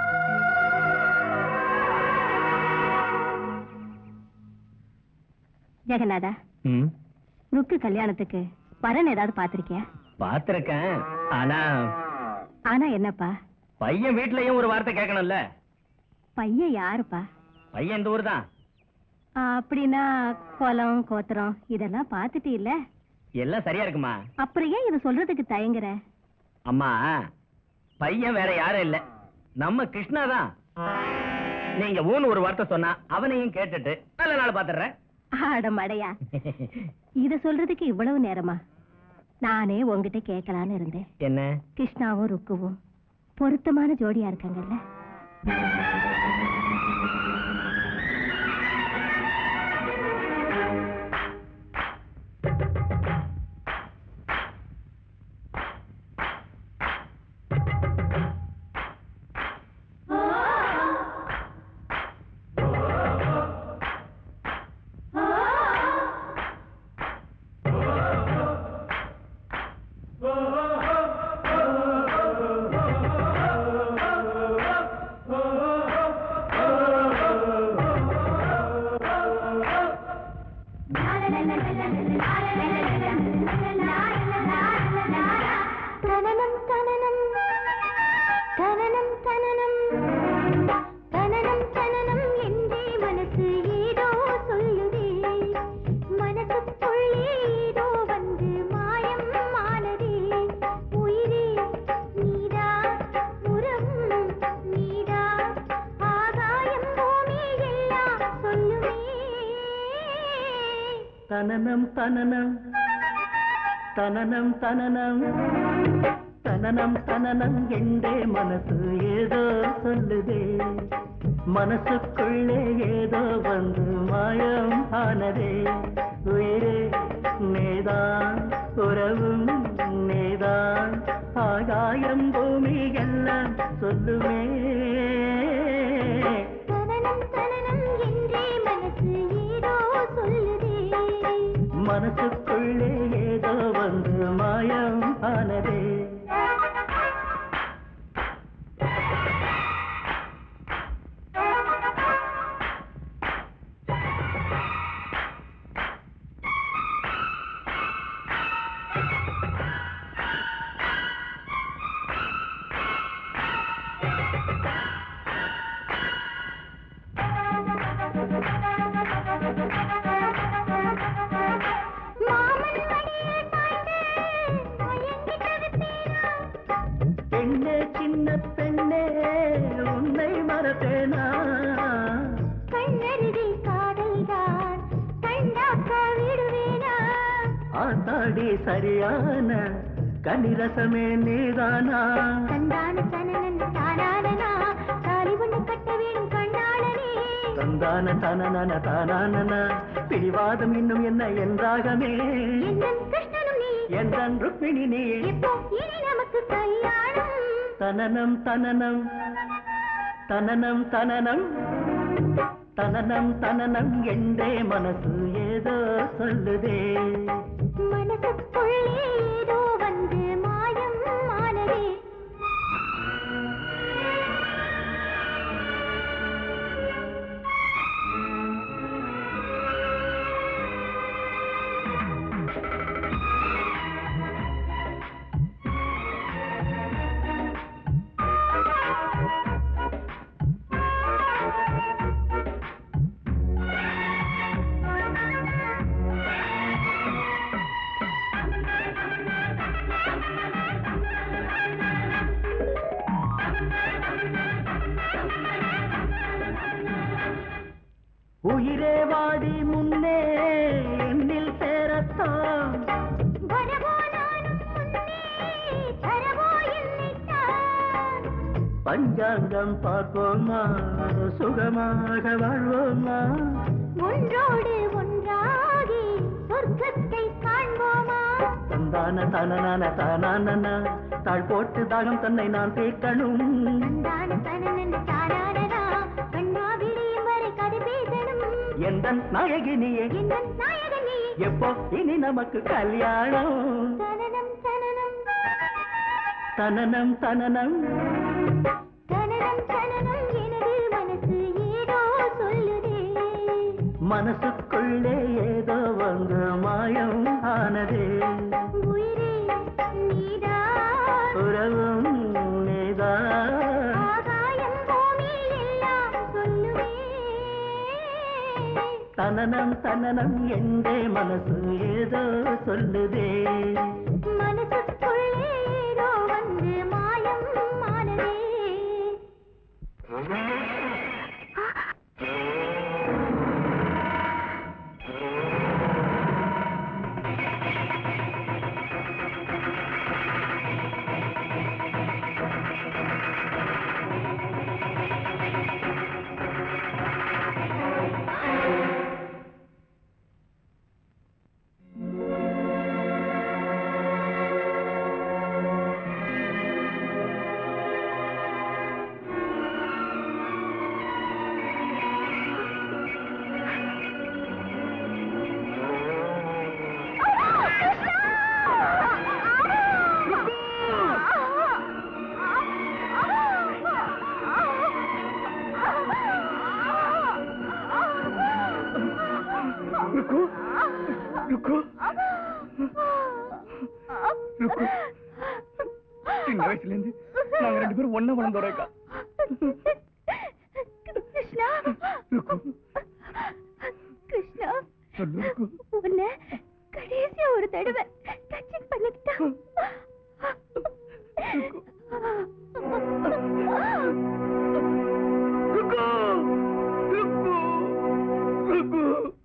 ஜெகநாதா ம் ருக்கு கல்யாணத்துக்கு வரன் ஏதாவது பாத்திருக்கியா பாத்திருக்கேன் ஆனா ஆனா என்னப்பா பையன் வீட்லயும் ஒரு வார்த்தை கேட்கணும்ல பையன் யாருப்பா பையன் இந்த ஊர் தான் அப்படின்னா குளம் கோத்திரம் இதெல்லாம் பார்த்துட்டு இல்ல எல்லாம் சரியா இருக்குமா அப்புறம் ஏன் இதை சொல்றதுக்கு தயங்குற அம்மா பையன் வேற யாரும் இல்ல நம்ம கிருஷ்ணா தான் நீங்க ஊன்னு ஒரு வார்த்தை சொன்னா அவனையும் கேட்டுட்டு நல்ல நாள் பாத்துறேன் ஆட மடையா இத சொல்றதுக்கு இவ்வளவு நேரமா நானே உன்கிட்ட கேட்கலான்னு இருந்தேன் என்ன கிருஷ்ணாவும் ருக்குவும் பொருத்தமான ஜோடியா இருக்காங்கல்ல தனனம் தனனம் தனனம் தனனம் தனனம் தனனம் என்றே மனசு ஏதோ சொல்லுதே மனசுக்குள்ளே ஏதோ வந்து மாயம் ஆனதே உயிரே நீதா உறம் நீதா ஆகாயம் பூமி எல்லாம் சொல்லுமே தனனம் தனனம் தனனம் தனனம் தனனம் தனனம் என்றே மனசு ஏதோ சொல்லுதே மனசுக்குள்ளே ஏதோ வந்து மாயம் ஆனதே உயிரே நேதான் உறவும் நேதான் ஆகாயம் பூமி எல்லாம் சொல்லுமே தனனம் தனனம் என்றே மனசு ஏதோ சொல்லுதே மனசுக்குள்ளே ஏதோ வந்து மாயம் ஆனதே மாமன் மடியில் சாய்ந்து மயங்கி தவித்தேனா பெண்ணே சின்ன பெண்ணே உன்னை மறப்பேனா கண்ணருகில் காதல்தான் கண்டாக்க விடுவேனா ஆத்தாடி சரியான கனிரசமே நீதானா கண்டான சனனன் தானானனா தாலி ஒண்ணு கட்ட வேணும் கண்ணாளனே தந்தான தனனன தானானன பிடிவாதம் இன்னும் என்ன என்றாகமே என்னன் கிருஷ்ணனும் நீ என்றன் ருக்மிணி நீ எப்போ இனி நமக்கு கல்யாணம் தனனம் தனனம் தனனம் தனனம் தனனம் தனனம் என்றே மனசு ஏதோ சொல்லுதே மனசுக்குள்ளே ஏதோ வந்து மாயம் ஆனதே உயிரே வாடி முன்னே என்னில் சேரத்தான் வரவோ நானும் முன்னே தரவோ என்னைத்தான் பஞ்சாங்கம் பார்ப்போமா சுகமாக வாழ்வோமா ஒன்றோடு ஒன்றாகி சொர்க்கத்தை காண்போமா தந்தான தனனான தானான தாழ் போட்டு தாகம் தன்னை நான் தேக்கணும் தந்தான தனனன தாராரரா, கண்ணா விடியும் வரை கதை பேசணும். எந்த நாயகினியே எந்தன் நாயகன் நீ. எப்போ இனி நமக்கு கல்யாணம் தனனம் தனனம் தனனம் தனனம் தனனம் தனனம் எனது மனசு ஏதோ சொல்லுதே மனசுக்குள்ளே ஏதோ வந்து மாயம் ஆனதே உயிரே நீதான் உறவும் நீதான் ஆகாயம் பூமி எல்லாம் சொல்லுவே தனனம் தனனம் என்றே மனசு ஏதோ சொல்லுதே மனசுக்குள்ளே ஏதோ வந்து மாயம் ஆனதே ருக்கு ருக்கு ருக்கு சின்ன வயசுல இருந்து நாங்க ரெண்டு பேரும் ஒண்ணா வளர்ந்தோரேக்கா கிருஷ்ணா ருக்கு கிருஷ்ணா சொல்லு ருக்கு உன்னை கடைசியா ஒரு தடவை டச்சிங் பண்ணிக்கிட்டா ருக்கு ருக்கு ருக்கு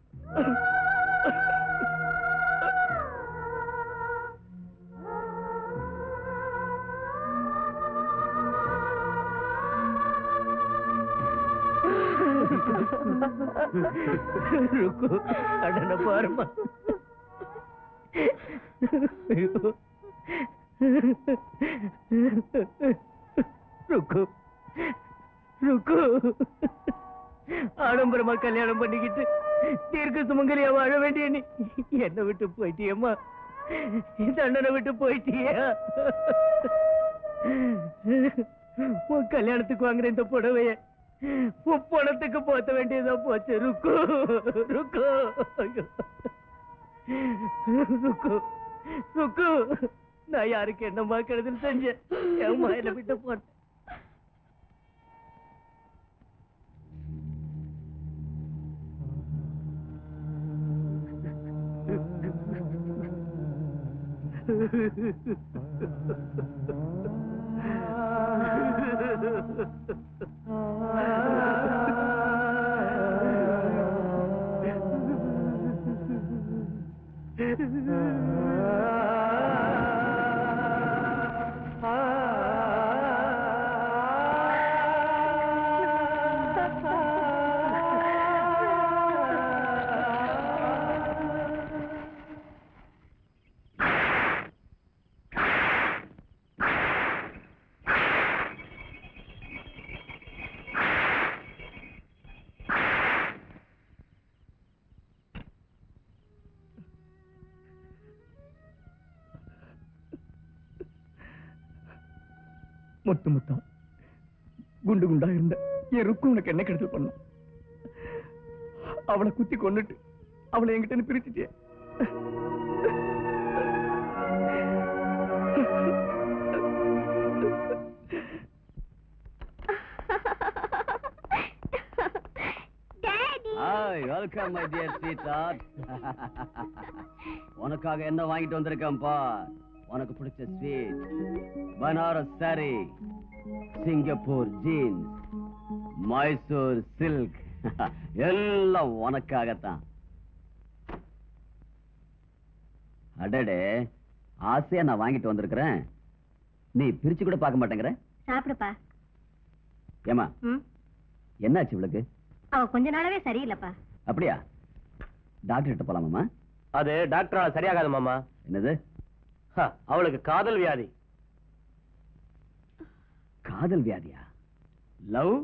ருக்கு அடன பாருமா ருக்கு ருக்கு ஆடம்பரமா கல்யாணம் பண்ணிக்கிட்டு தீர்க்க சுமங்கலியா வாழ வேண்டிய நீ என்ன விட்டு போயிட்டியம்மா இந்த அண்ணனை விட்டு போயிட்டியா உன் கல்யாணத்துக்கு வாங்குற இந்த புடவைய உன் பணத்துக்கு போத்த வேண்டியதா போச்சு ருக்கு ருக்கு ஐயோ. ருக்கு ருக்கு நான் யாருக்கு என்னம்மா கெடுதல் செஞ்சேன் ஏம்மா என்னை விட்டு போட்டேன் முத்து முத்தா குண்டு குண்டா இருந்த என் ருக்கு உனக்கு என்ன கெடுதல் பண்ணும் அவளை குத்தி கொன்னுட்டு அவளை என்கிட்ட இருந்து பிரிச்சுட்டியே daddy hi welcome my dear sweet heart உனக்காக என்ன வாங்கிட்டு வந்திருக்கேன்ப்பா உனக்கு பிடிச்ச sweet Banaras sari Singapore jeans Mysore silk எல்லாம் உனக்காகத்தான் அடடே ஆசையா நான் வாங்கிட்டு வந்திருக்கிறேன் நீ பிரிச்சு கூட பார்க்க மாட்டேங்கிற சாப்பிடுப்பா ஏமா ம் என்னாச்சு இவளுக்கு அவ கொஞ்ச நாளாவே சரியில்லைப்பா அப்படியா டாக்டர் கிட்ட போலாமாம்மா அது டாக்டரால சரியாகாது மாமா என்னது ஹ, அவளுக்கு காதல் வியாதி காதல் வியாதியா லவ்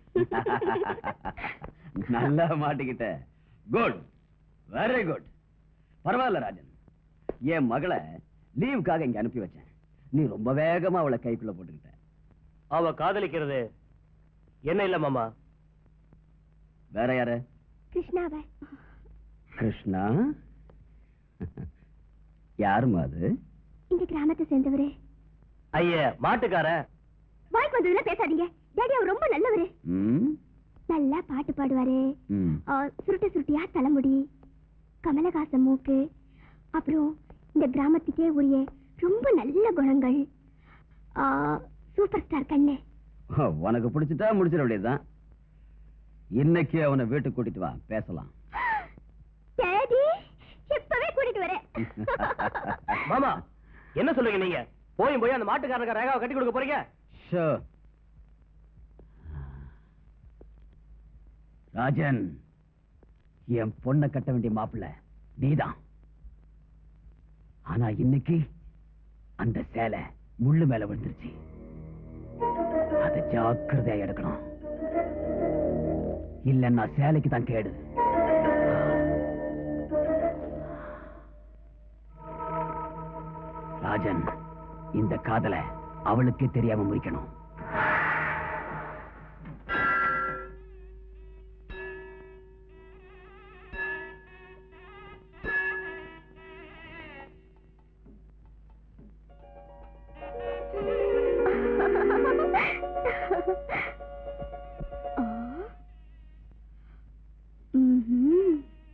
நல்லா மாட்டிக்கிட்ட குட் வெரி குட் பரவாயில்ல ராஜன் என் மகளை லீவுக்காக இங்க அனுப்பி வச்சேன் நீ ரொம்ப வேகமா அவளை கைக்குள்ள போட்டுக்கிட்ட அவ காதலிக்கிறது என்ன இல்ல மாமா வேற யாரு கிருஷ்ணாவை கிருஷ்ணா யாருமா அது இந்த கிராமத்தை சேர்ந்தவரு ஐய மாட்டுக்கார வாய்க்கு வந்ததுல பேசாதீங்க டேடி அவர் ரொம்ப நல்லவரு ம் நல்லா பாட்டு பாடுவாரு ம் ஆ, சுருட்ட சுருட்டியா தலைமுடி கமலஹாசன் மூக்கு அப்புறம் இந்த கிராமத்துக்கே உரிய ரொம்ப நல்ல குணங்கள் ஆ, சூப்பர் ஸ்டார் கண்ணு உனக்கு பிடிச்சிட்டா முடிச்சிட வேண்டியதுதான் இன்னைக்கு அவனை வீட்டுக்கு கூட்டிட்டு வா பேசலாம் டேடி இப்பவே கூட்டிட்டு வரேன் மாமா என்ன சொல்றீங்க நீங்க போய் போய் அந்த மாட்டுக்காரங்க ரேகாவை கட்டி கொடுக்க போறீங்க Sure. ராஜன் என் பொண்ணை கட்ட வேண்டிய மாப்பிள்ள நீதான் ஆனா இன்னைக்கு அந்த சேலை முள்ளு மேல விழுந்துருச்சு அதை ஜாக்கிரதையா எடுக்கணும் இல்லன்னா சேலைக்கு தான் கேடு ராஜன் இந்த காதலை அவளுக்கே தெரியாம முறிக்கணும் ஆ. ம்ஹும்.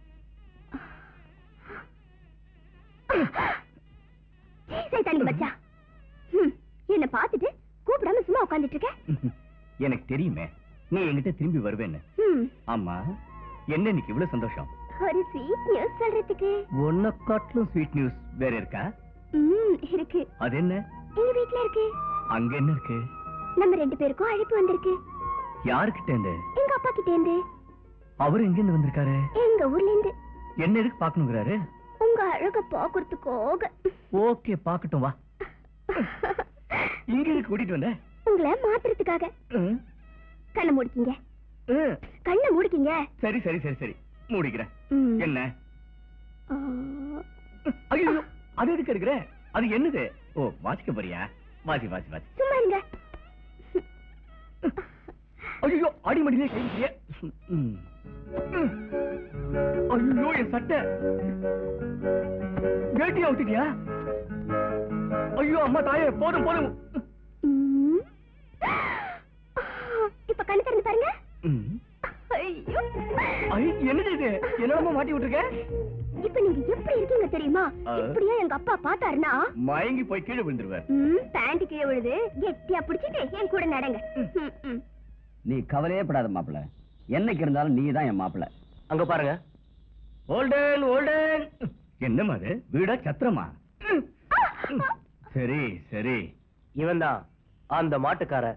சீ, சைத்தானுங்க மச்சான். ம், என்னை பார்த்துட்டு கூப்பிடாம சும்மா உட்கார்ந்துட்டு இருக்க எனக்கு தெரியுமே நீ என்கிட்ட திரும்பி வருவேன்னு ம், ஆமா என்ன இன்னைக்கு இவ்வளவு சந்தோஷம் ஒரு ஸ்வீட் நியூஸ் சொல்றதுக்கு உன்னை காட்டிலும் ஸ்வீட் நியூஸ் வேற இருக்கா ம், இருக்கு அது என்ன எங்க வீட்ல இருக்கு அங்க என்ன இருக்கு நம்ம ரெண்டு பேருக்கும் அழைப்பு வந்திருக்கு யாருக்கிட்ட இருந்து எங்க அப்பா கிட்ட இருந்து அவர் எங்க இருந்து வந்திருக்காரு எங்க ஊர்ல இருந்து என்ன எதுக்கு பாக்கணுங்கிறாரு உங்க அழக பாக்குறதுக்கோக ஓகே பாக்கட்டும் வா இங்க எதுக்கு கூட்டிட்டு வந்த உங்களை மாத்துறதுக்காக ம், கண்ணை முடிக்கீங்க ம். கண்ணை முடிக்கீங்க சரி சரி சரி சரி மூடிக்கிறேன் ம். என்ன ஆ, ஐயோ அது எதுக்கு எடுக்கிற அது என்னது ஓ வாசிக்க போறியா வாசி வாசி வாசி சும்மா இருங்க ஐயோ அடிமடியிலே கையே ஐயோ என் சட்டை வேட்டியா ஊத்திட்டியா ஐயோ அம்மா தாயே போதும் போதும் ம். இப்ப கண்ணு திறந்து பாருங்க ம். ஐயோ ஐ, என்னது இது என்னமா மாட்டி விட்டுருக்க இப்ப நீங்க எப்படி இருக்கீங்க தெரியுமா ஆ. இப்படியே எங்க அப்பா பார்த்தாருன்னா மயங்கி போய் கீழே விழுந்துருவார் ம், பேண்ட் கீழே விழுது கெட்டியா பிடிச்சிட்டு என் கூட நடங்க ம், ம். நீ கவலையே படாத மாப்பிள்ள என்னைக்கு இருந்தாலும் நீ தான் என் மாப்பிள்ள அங்க பாருங்க ஓல்டன் ஓல்டன் என்னம்மா அது வீடா சத்திரமா சரி சரி இவன் தான் அந்த மாட்டுக்கார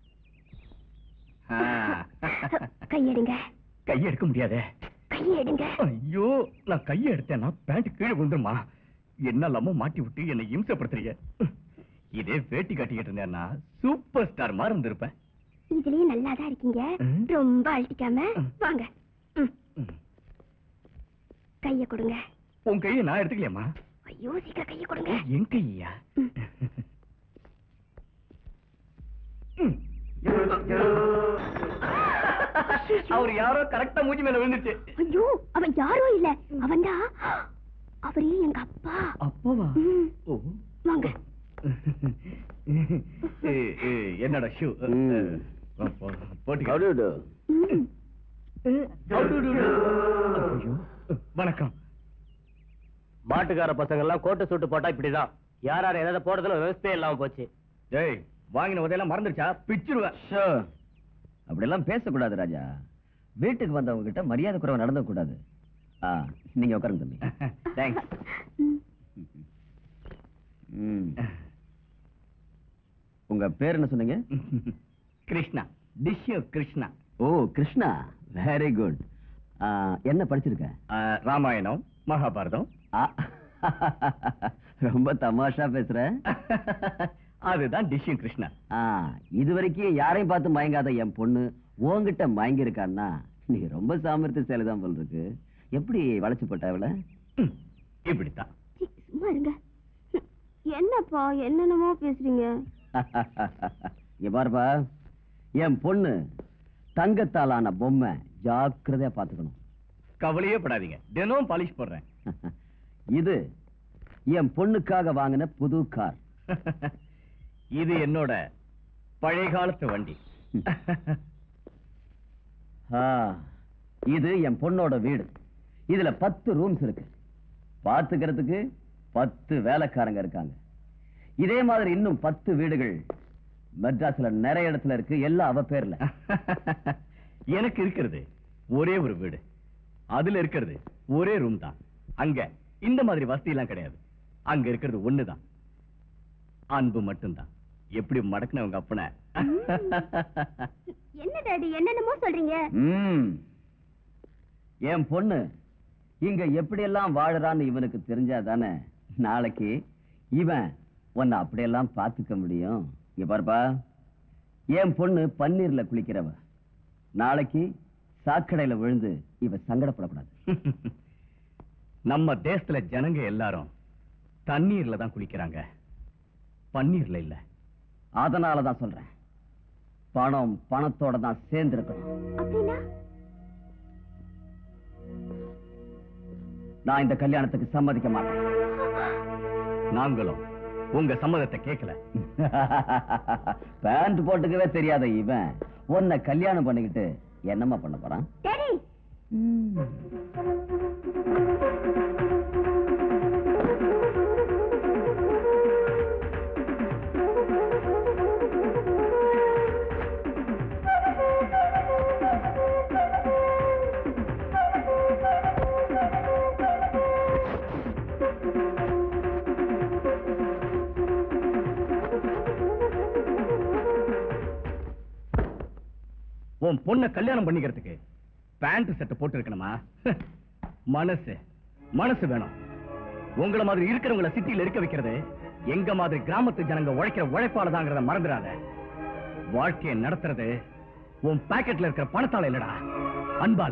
ஆ. கையெடுங்க கையை எடுக்க முடியாதே கையெடுங்க ஐயோ நான் கையை எடுத்தேன்னா பேண்ட் கீழே விழுந்துருமா என்னெல்லாமோ மாட்டி விட்டு என்னை இம்சப்படுத்துறீங்க இதே வேட்டி கட்டிக்கிட்டு இருந்தேன்னா சூப்பர் ஸ்டார் மாதிரி இருந்திருப்பேன் இதுலயே நல்லாதான் இருக்கீங்க ம். ரொம்ப அழட்டிக்காம ம். வாங்க ம். ம். கைய கொடுங்க உன் கையை நான் எடுத்துக்கலையாம்மா ஐயோ சீக்கிரம் கைய கொடுங்க என் கையா ம். ம். அவர் யாரோ கரெக்டா மூஞ்சி மேல விழுந்துச்சு ஐயோ அவன் யாரும் இல்ல அவன்தான் அவரே எங்க அப்பா அப்பாவா ம். ஓ வாங்க ஏ, ஏ, என்னடா ஷூ ம். போட்டு ம். ஐயோ வணக்கம் மாட்டுக்கார பசங்க எல்லாம் கோட்டை சூட்டு போட்டா இப்படிதான் யார் யார் ஏதாவது போடுறதுல விவசாயம் இல்லாம போச்சு டேய் வாங்கின உதையெல்லாம் மறந்துருச்சா பிச்சிருவேன் அப்படியெல்லாம் பேசக்கூடாது ராஜா வீட்டுக்கு வந்தவங்க கிட்ட மரியாதை குறைவா நடந்த கூடாது ஆ நீங்க உட்காருங்க தம்பி தேங்க்ஸ் ம். ம். உங்க பேர் என்ன சொன்னீங்க கிருஷ்ணா டிஷ்யோ கிருஷ்ணா ஓ கிருஷ்ணா வெரி குட் என்ன படிச்சிருக்க ஆ, ராமாயணம் மகாபாரதம் ஆ, ரொம்ப தமாஷா பேசுற அதுதான் டிஷ்யூ கிருஷ்ணா ஆ, இது வரைக்கும் யாரையும் பார்த்து மயங்காத என் பொண்ணு உன்கிட்ட மயங்கி இருக்கான்னா நீ ரொம்ப சாமர்த்தியசாலி தான் போல் இருக்கு எப்படி வளைச்சு போட்ட அவள ம், இப்படித்தான் சீ, சும்மா இருங்க ஹம், என்னப்பா என்னென்னமோ பேசுறீங்க இங்க பாருப்பா என் பொண்ணு தங்கத்தாலான பொம்மை ஜாக்கிரதையா பாத்துக்கணும் கவலையே படாதீங்க தினம் பாலிஷ் போடுறேன் இது என் பொண்ணுக்காக வாங்கின புது கார் இது என்னோட பழைய காலத்து வண்டி ஆ, இது என் பொண்ணோட வீடு இதுல பத்து ரூம்ஸ் இருக்கு பாத்துக்கிறதுக்கு பத்து வேலைக்காரங்க இருக்காங்க இதே மாதிரி இன்னும் பத்து வீடுகள் மெட்ராஸ்ல நிறைய இடத்துல இருக்கு எல்லாம் அவ பேர்ல எனக்கு இருக்கிறது ஒரே ஒரு வீடு அதுல இருக்கிறது ஒரே ரூம் தான் அங்க இந்த மாதிரி வசதி எல்லாம் கிடையாது அங்க இருக்கிறது ஒண்ணுதான் அன்பு மட்டும்தான் எப்படி மடக்குனவங்க அப்பன என்ன டாடி என்னென்னமோ சொல்றீங்க ம். என் பொண்ணு இங்க எப்படியெல்லாம் வாழுறான்னு இவனுக்கு தெரிஞ்சா தானே நாளைக்கு இவன் உன்னை அப்படியெல்லாம் பார்த்துக்க முடியும் இங்க பாருப்பா என் பொண்ணு பன்னீர்ல குளிக்கிறவ நாளைக்கு சாக்கடையில விழுந்து இவ சங்கடப்படக்கூடாது நம்ம தேசத்துல ஜனங்க எல்லாரும் தண்ணீர்ல தான் குளிக்கிறாங்க பன்னீர்ல இல்ல அதனால தான் சொல்றேன் பணம் பணத்தோட தான் சேர்ந்து இருக்கணும் அப்படின்னா நான் இந்த கல்யாணத்துக்கு சம்மதிக்க மாட்டேன் நாங்களும் உங்க சம்மதத்தை கேட்கல பேண்ட் போட்டுக்கவே தெரியாத இவன் உன்னை கல்யாணம் பண்ணிக்கிட்டு என்னம்மா பண்ண போறான் டாடி உன் பொண்ணை கல்யாணம் பண்ணிக்கிறதுக்கு பேண்ட் செட்டை போட்டு இருக்கணுமா மனசு மனசு வேணும் உங்கள மாதிரி இருக்கிறவங்கள சிட்டியில இருக்க வைக்கிறது எங்க மாதிரி கிராமத்து ஜனங்க உழைக்கிற உழைப்பால தாங்கிறத மறந்துடாத வாழ்க்கையை நடத்துறது உன் பாக்கெட்ல இருக்கிற பணத்தால இல்லடா அன்பால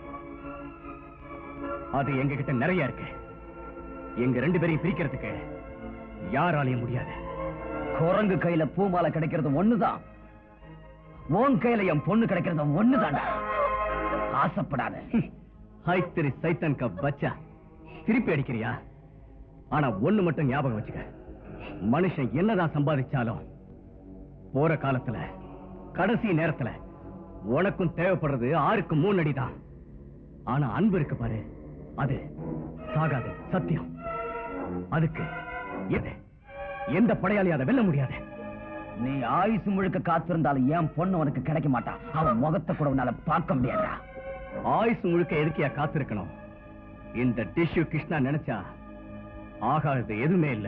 அது எங்க கிட்ட நிறைய இருக்கு எங்க ரெண்டு பேரையும் பிரிக்கிறதுக்கு யாராலையும் முடியாது குரங்கு கையில பூமாலை கிடைக்கிறது ஒண்ணுதான் உன் கையில என் பொண்ணு கிடைக்கிறது ஒண்ணுதான்டா ஆசைப்படாத ஹாய் திரு சைத்தன் கப் பச்சா திருப்பி அடிக்கிறியா ஆனா ஒண்ணு மட்டும் ஞாபகம் வச்சுக்க மனுஷன் என்னதான் சம்பாதிச்சாலும் போற காலத்துல கடைசி நேரத்துல உனக்கும் தேவைப்படுறது ஆறுக்கு மூணு அடிதான் ஆனா அன்பு இருக்கு பாரு அது சாகாது சத்தியம் அதுக்கு எது எந்த படையாளி அதை வெல்ல முடியாது நீ ஆயுசு முழுக்க காத்திருந்தாலும் என் பொண்ணு உனக்கு கிடைக்க மாட்டான் அவன் முகத்தை கூட உன்னால பார்க்க முடியாதா ஆயுசு முழுக்க எதுக்கியா காத்திருக்கணும் இந்த டிஷ்யூ கிருஷ்ணா நினைச்சா ஆகாதது எதுவுமே இல்ல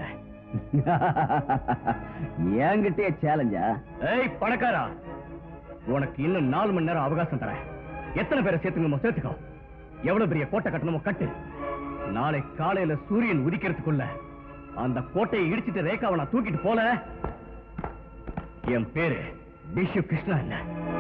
என்கிட்டயே சேலஞ்சா ஏய் பணக்காரா உனக்கு இன்னும் நாலு மணி நேரம் அவகாசம் தரேன் எத்தனை பேரை சேர்த்துக்கணுமோ சேர்த்துக்கோ எவ்வளவு பெரிய கோட்டை கட்டணுமோ கட்டு நாளை காலையில சூரியன் உதிக்கிறதுக்குள்ள அந்த கோட்டையை இடிச்சிட்டு ரேகாவை நான் தூக்கிட்டு போல என் பேரு டிஷ்யூ கிருஷ்ணா இல்ல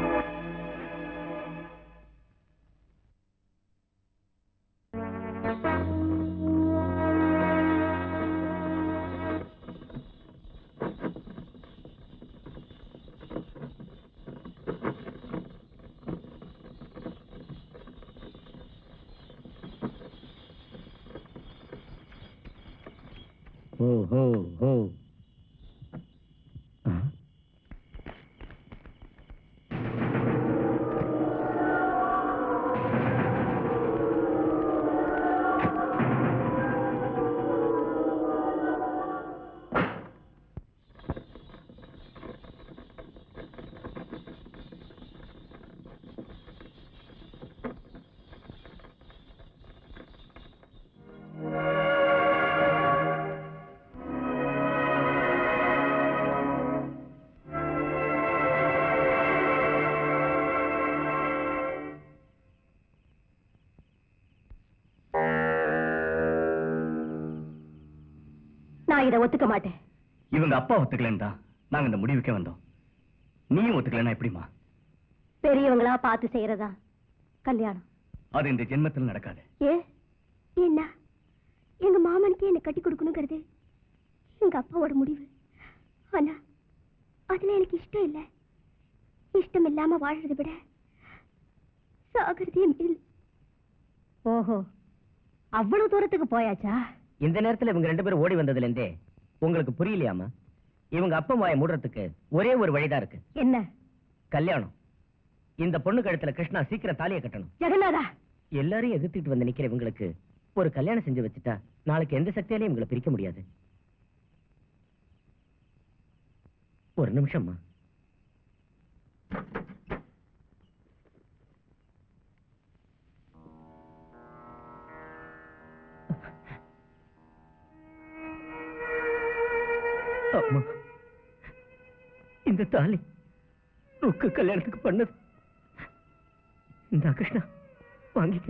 ஓ ஹோ ஹோ நான் இதை ஒத்துக்க மாட்டேன் இவங்க அப்பா ஒத்துக்கலன்னு தான் நாங்க இந்த முடிவுக்கே வந்தோம் நீயும் ஒத்துக்கலன்னா எப்படிமா பெரியவங்களா பார்த்து செய்யறதா கல்யாணம் அது இந்த ஜென்மத்தில் நடக்காது ஏ என்ன எங்க மாமனுக்கு என்ன கட்டி கொடுக்கணுங்கிறது எங்க அப்பாவோட முடிவு ஆனா அதுல எனக்கு இஷ்டம் இல்ல இஷ்டம் இல்லாம வாழறதை விட சாகிறதே மேல் ஓஹோ அவ்வளவு தூரத்துக்கு போயாச்சா இந்த நேரத்துல இவங்க ரெண்டு பேரும் ஓடி வந்ததுல இருந்தே உங்களுக்கு புரியலையாமா இவங்க அப்பா வாயை மூடுறதுக்கு ஒரே ஒரு வழிதான் இருக்கு என்ன கல்யாணம் இந்த பொண்ணு கழுத்துல கிருஷ்ணா சீக்கிரம் தாலியை கட்டணும் ஜெகநாதா எல்லாரையும் எதிர்த்துட்டு வந்து நிக்கிற இவங்களுக்கு ஒரு கல்யாணம் செஞ்சு வச்சுட்டா நாளைக்கு எந்த சக்தியாலையும் இவங்களை பிரிக்க முடியாது ஒரு நிமிஷம்மா அம்மா இந்த தாலி ருக்கு கல்யாணத்துக்கு பண்ணது இந்த கிருஷ்ணா வாங்கிக்க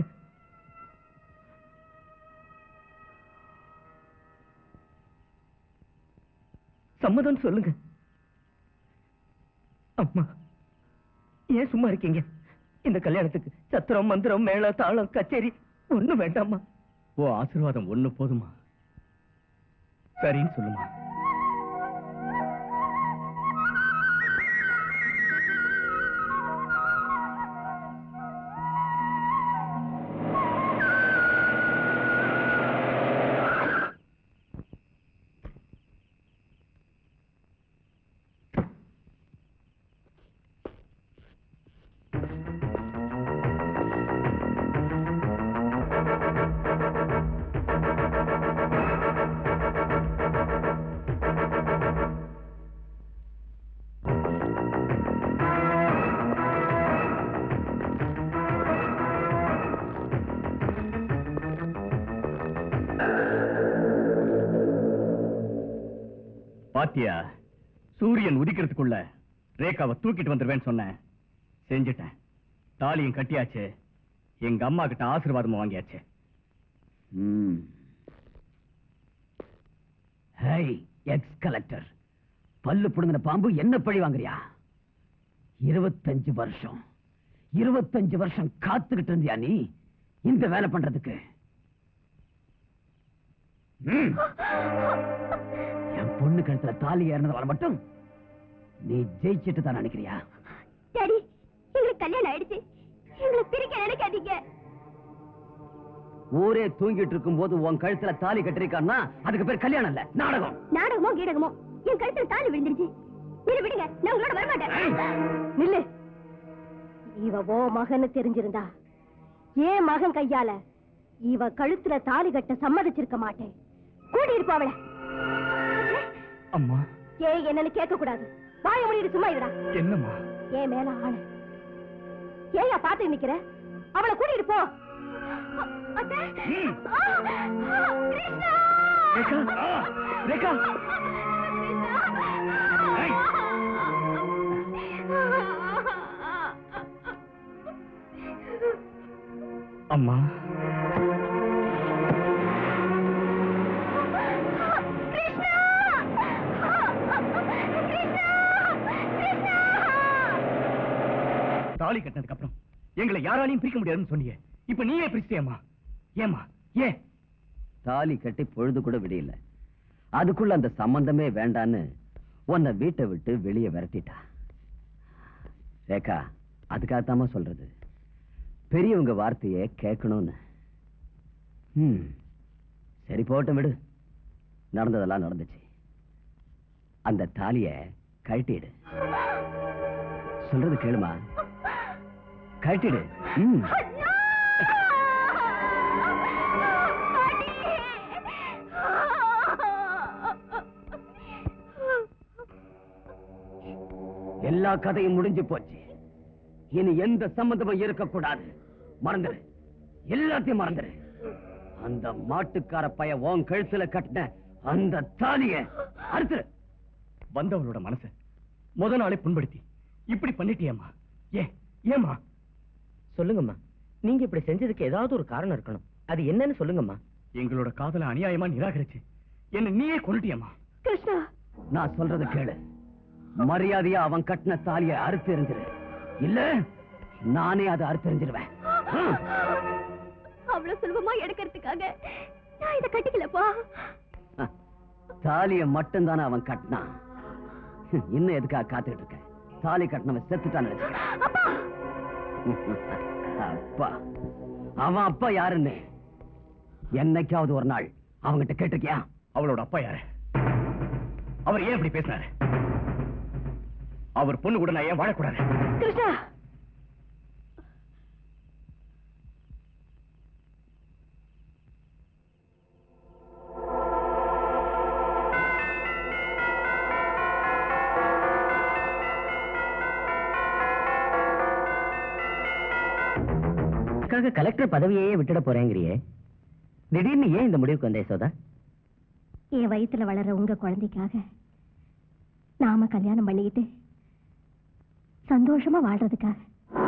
சம்மதம் சொல்லுங்க அம்மா ஏன் சும்மா இருக்கீங்க இந்த கல்யாணத்துக்கு சத்திரம் மந்திரம் மேள தாளம் கச்சேரி ஒண்ணும் வேண்டாமா ஓ ஆசீர்வாதம் ஒண்ணு போதுமா சரின்னு சொல்லுமா பாத்தியா சூரியன் உதிக்கிறதுக்குள்ள ரேகாவை தூக்கிட்டு வந்துருவேன்னு சொன்னேன் செஞ்சுட்டேன் தாலியும் கட்டியாச்சு எங்க அம்மா கிட்ட ஆசீர்வாதமும் வாங்கியாச்சு ம். ஹை எக்ஸ் கலெக்டர் பல்லு புடுங்கின பாம்பு என்ன பழி வாங்குறியா இருபத்தஞ்சு வருஷம் இருபத்தஞ்சு வருஷம் காத்துக்கிட்டு இருந்தியா நீ இந்த வேலை பண்றதுக்கு ம். என் பொண்ணு கழுத்துல தாலி ஏறினதால மட்டும் நீ ஜெயிச்சிட்டு தான் நினைக்கிறியா டாடி எங்களுக்கு கல்யாணம் ஆயிடுச்சு எங்களை பிரிக்க நினைக்காதீங்க ஊரே தூங்கிட்டு இருக்கும் போது உன் கழுத்துல தாலி கட்டிருக்கான்னா அதுக்கு பேர் கல்யாணம் இல்ல நாடகம் நாடகமோ கீடகமோ என் கழுத்துல தாலி விழுந்துருச்சு நீங்க விடுங்க நான் உங்களோட வரமாட்டேன் நில்லு இவ ஓ மகன்னு தெரிஞ்சிருந்தா ஏன் மகன் கையால இவ கழுத்துல தாலி கட்ட சம்மதிச்சிருக்க மாட்டேன் கூடி இருப்பாவள அம்மா ஏன் என்னன்னு கேட்க கூடாது வாய முடியிட்டு சும்மா இருடா என்னம்மா ஏன் மேல ஆளு ஏயா பாத்து நிக்கிற அவளை கூட்டிட்டு போ அத்தை! ம். ஆ! ஆ! கிருஷ்ணா! ரேகா ரேகா ஏய். அம்மா தாலி கட்டினதுக்கு அப்புறம் எங்களை யாராலையும் பிரிக்க முடியாதுன்னு சொன்னீங்க இப்ப நீயே பிரிச்சிட்டியம்மா ஏமா ஏன் தாலி கட்டி பொழுது கூட விடியல அதுக்குள்ள அந்த சம்பந்தமே வேண்டான்னு உன்னை வீட்டை விட்டு வெளியே விரட்டிட்டா ரேகா அதுக்காகத்தாம்மா சொல்றது பெரியவங்க வார்த்தையை கேட்கணும்னு ம் சரி போட்டும் விடு நடந்ததெல்லாம் நடந்துச்சு அந்த தாலிய கழட்டிடு சொல்றது கேளுமா கழட்டிடு ம் எல்லா கதையும் முடிஞ்சு போச்சு இனி எந்த சம்பந்தமும் இருக்கக்கூடாது மறந்துரு எல்லாத்தையும் மறந்துரு அந்த மாட்டுக்கார பைய உன் கழுத்துல கட்டின அந்த தாலிய அறுத்துரு வந்தவளோட மனச முத நாளே புண்படுத்தி இப்படி பண்ணிட்டியேம்மா ஏ ஏமா சொல்லுங்கம்மா நீங்க இப்படி செஞ்சதுக்கு ஏதாவது ஒரு காரணம் இருக்கணும் அது என்னன்னு சொல்லுங்கம்மா எங்களோட காதல அநியாயமா நிராகரிச்சு என்ன நீயே கொண்டுட்டியம்மா கிருஷ்ணா நான் சொல்றது கேளு மரியாதையா அவன் கட்டின தாலிய அறுத்து எறிஞ்சிரு இல்ல நானே அதை அறுத்து எறிஞ்சிருவேன் ம். அவ்வளவு சுலபமா எடுக்கிறதுக்காக நான் இதை கட்டிக்கலப்பா தாலிய மட்டும்தானே அவன் கட்டினான் இன்னும் எதுக்காக காத்துக்கிட்டு இருக்க தாலி கட்டினவன் செத்துட்டான்னு நினைச்சுக்க அப்பா அப்பா அவன் அப்பா யாருன்னு என்னைக்காவது ஒரு நாள் அவங்கிட்ட கேட்டிருக்கியா அவளோட அப்பா யாரு அவர் ஏன் இப்படி பேசினாரு அவர் பொண்ணு கூட நான் ஏன் வாழக்கூடாது கிருஷ்ணா அதுக்காக கலெக்டர் பதவியையே விட்டுட போறேங்கிறியே திடீர்னு ஏன் இந்த முடிவுக்கு வந்தே சோதா என் வயித்துல வளர்ற உங்க குழந்தைக்காக நாம கல்யாணம் பண்ணிக்கிட்டு சந்தோஷமா வாழ்றதுக்காக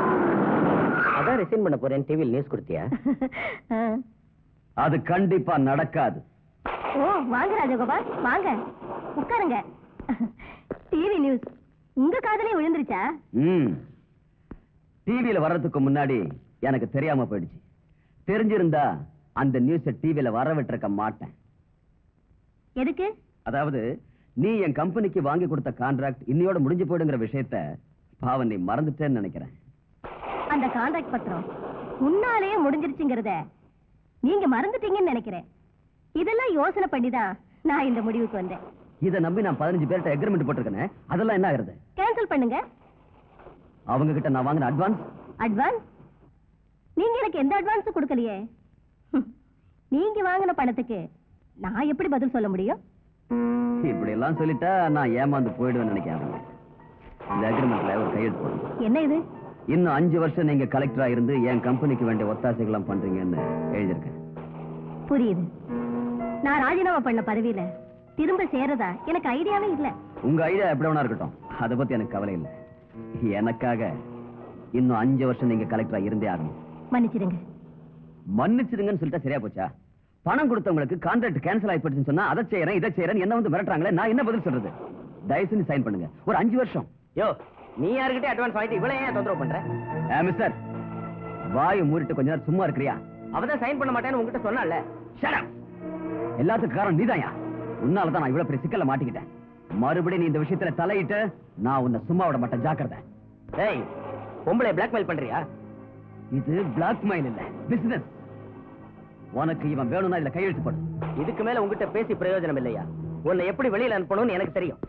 அதான் ரிசைன் பண்ண போறேன் டிவியில் நியூஸ் கொடுத்தியா ஆ. அது கண்டிப்பா நடக்காது ஓ வாங்க ராஜகோபால் வாங்க உட்காருங்க டிவி நியூஸ் உங்க காதலே விழுந்துருச்சா ம் டிவியில வர்றதுக்கு முன்னாடி எனக்கு தெரியாம போயிடுச்சு தெரிஞ்சிருந்தா அந்த நியூஸ டிவியில வர விட்டிருக்க மாட்டேன் எதுக்கு அதாவது நீ என் கம்பெனிக்கு வாங்கி கொடுத்த கான்ட்ராக்ட் இன்னையோட முடிஞ்சு போயிடுங்கிற விஷயத்த பாவன் நீ மறந்துட்டேன்னு நினைக்கிறேன் அந்த கான்ட்ராக்ட் பத்திரம் முன்னாலேயே முடிஞ்சிருச்சுங்கிறத நீங்க மறந்துட்டீங்கன்னு நினைக்கிறேன் இதெல்லாம் யோசனை பண்ணிதான் நான் இந்த முடிவுக்கு வந்தேன் இதை நம்பி நான் பதினஞ்சு பேர்கிட்ட எக்ரிமெண்ட் போட்டிருக்கேன் அதெல்லாம் என்ன ஆகுறது கேன்சல் பண்ணுங்க அவங்க கிட்ட நான் வாங்கின அட்வான்ஸ் அட்வான்ஸ் நீங்க எனக்கு எந்த அட்வான்ஸும் கொடுக்கலையே ஹம். நீங்க வாங்கின பணத்துக்கு நான் எப்படி பதில் சொல்ல முடியும் இப்படி எல்லாம் சொல்லிட்டா நான் ஏமாந்து போயிடுவேன்னு நினைக்கிறேன் இந்த அக்ரிமெண்ட்ல ஒரு கையெழுத்து போடணும் என்ன இது இன்னும் அஞ்சு வருஷம் நீங்க கலெக்டரா இருந்து என் கம்பெனிக்கு வேண்டிய ஒத்தாசைகள்லாம் பண்றீங்கன்னு எழுதியிருக்கேன் புரியுது நான் ராஜினாமா பண்ண பதவியில திரும்ப சேரதா எனக்கு ஐடியாவே இல்ல உங்க ஐடியா எப்படி வேணா இருக்கட்டும் அதை பத்தி எனக்கு கவலை இல்லை எனக்காக இன்னும் அஞ்சு வருஷம் நீங்க கலெக்டரா இருந்தே ஆகணும் மன்னிச்சிடுங்க மன்னிச்சிடுங்கன்னு சொல்லிட்டா சரியா போச்சா பணம் கொடுத்தவங்களுக்கு கான்ட்ராக்ட் கேன்சல் ஆகி போச்சுன்னு சொன்னா அதை செய்யறேன் இதை செய்யறேன் என்ன வந்து மிரட்டுறாங்களே நான் என்ன பதில் சொல்றது தயவு செஞ்சு சைன் பண்ணுங்க ஒரு அஞ்சு வருஷம் யோ நீ யாருக்கிட்டே அட்வான்ஸ் வாங்கிட்டு இவ்வளவு ஏன் தொந்தரவு பண்ற ஏ மிஸ்டர் வாயை மூடிட்டு கொஞ்ச நேரம் சும்மா இருக்கிறியா அவதான் சைன் பண்ண மாட்டேன்னு உங்ககிட்ட சொன்னால Shut up. எல்லாத்துக்கும் காரணம் நீதாயா உன்னால தான் நான் இவ்வளவு பெரிய சிக்கல்ல மாட்டிக்கிட்டேன் மறுபடியும் நீ இந்த விஷயத்துல தலையிட்டு நான் உன்னை சும்மா விட மாட்டேன் ஜாக்கிரதை டேய் பொம்பளை பிளாக்மெயில் பண்றியா இது பிளாக்மெயில் இல்ல பிசினஸ் உனக்கு இவன் வேணும்னா இதுல கையெழுத்து போடு இதுக்கு மேல உங்ககிட்ட பேசி பிரயோஜனம் இல்லையா உன்னை எப்படி வெளியில அனுப்பணும்னு எனக்கு தெரியும்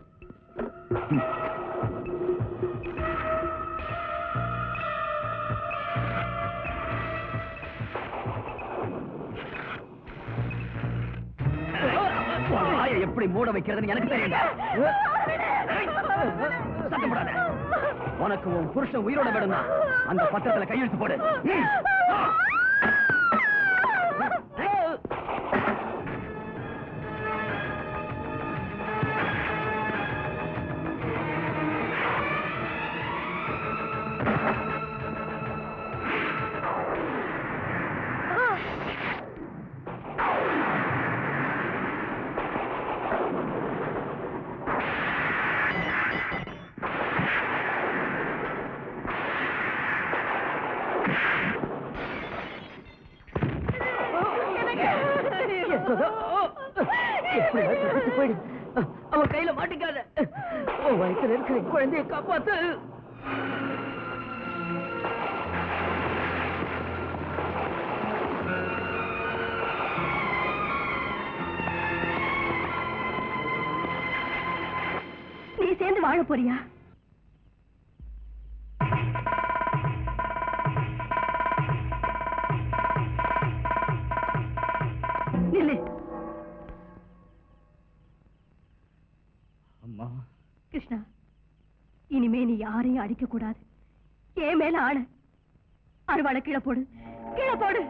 வாயை எப்படி மூட வைக்கிறதுன்னு எனக்கு தெரியும் சத்தம் போடாத. உனக்கு உன் புருஷன் உயிரோட வேணும்னா அந்த பத்திரத்துல கையெழுத்து போடு ம். அவன் கையில மாட்டிக்காத உன் வயித்துல இருக்கிற குழந்தைய காப்பாத்து நீ சேர்ந்து வாழ போறியா நில்லு அம்மா கிருஷ்ணா இனிமே நீ யாரையும் அடிக்க கூடாது ஏன் மேல ஆள அருவாளை கீழே போடு கீழே போடு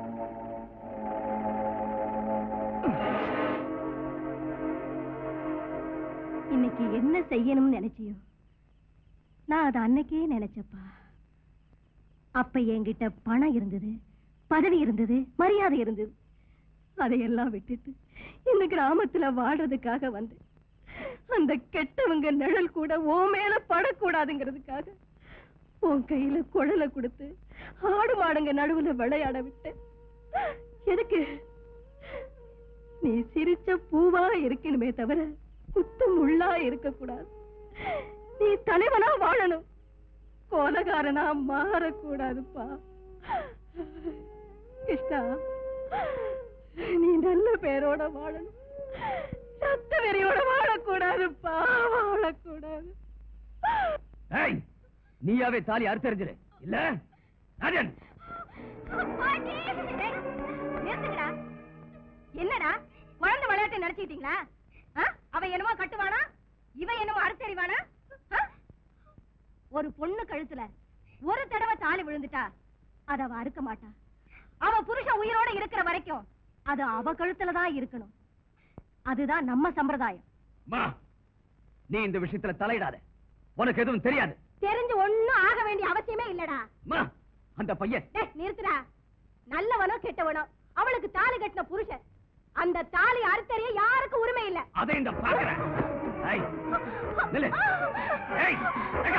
இன்னைக்கு என்ன செய்யணும்னு நினைச்சியோ நான் அதை அன்னைக்கே நினைச்சப்பா அப்ப என்கிட்ட பணம் இருந்தது பதவி இருந்தது மரியாதை இருந்தது அதையெல்லாம் விட்டுட்டு இந்த கிராமத்துல வாடுறதுக்காக வந்து அந்த கெட்டவங்க நிழல் கூட ஓ மேல படக்கூடாதுங்கிறதுக்காக உன் கையில குழலை கொடுத்து ஆடு மாடுங்க நடுவுல விளையாட விட்டு எதுக்கு நீ சிரிச்ச பூவா இருக்கணுமே தவிர குத்து முள்ளா இருக்க கூடாது நீ தலைவனா வாழணும் கோலகாரனா மாறக்கூடாதுப்பா கிருஷ்ணா நீ நல்ல பேரோட வாழணும் சத்த வெறியோட வாழக்கூடாதுப்பா வாழக்கூடாது ஏய் நீயாவே தாலி அறுத்தறிஞ்சிரு இல்ல ராஜன் நிறுத்துங்கடா. என்னடா குழந்தை விளையாட்டு நினைச்சுக்கிட்டீங்களா ஆ? அவன் என்னமோ கட்டுவானா இவன் என்னமோ அறுத்தறிவானா ஆ? ஒரு பொண்ணு கழுத்துல ஒரு தடவை தாலி விழுந்துட்டா அத அவ அறுக்க மாட்டா அவ புருஷன் உயிரோட இருக்கிற வரைக்கும் அது அவ கழுத்துல தான் இருக்கணும் அதுதான் நம்ம சம்பிரதாயம் மா நீ இந்த விஷயத்துல தலையிடாத உனக்கு எதுவும் தெரியாது தெரிஞ்சு ஒண்ணும் ஆக வேண்டிய அவசியமே இல்லடா மா அந்த பையன் டேய், நிறுத்துடா நல்லவனோ கெட்டவனோ அவளுக்கு தாலி கட்டின புருஷன் அந்த தாலி அறுத்தறிய யாருக்கும் உரிமை இல்ல அதை இந்த பாக்குறேன் ஏய், நில்லு. ஏய், ஏக்கா.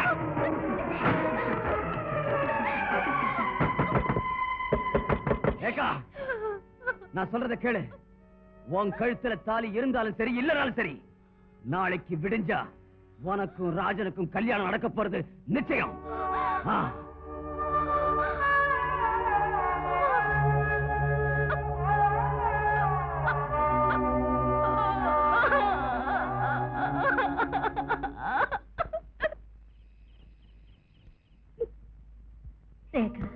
ஏக்கா நான் சொல்றத கேளு உன் கழுத்துல தாலி இருந்தாலும் சரி இல்லனாலும் சரி நாளைக்கு விடிஞ்சா உனக்கும் ராஜனுக்கும் கல்யாணம் நடக்க போறது நிச்சயம் ஆ. ரேகா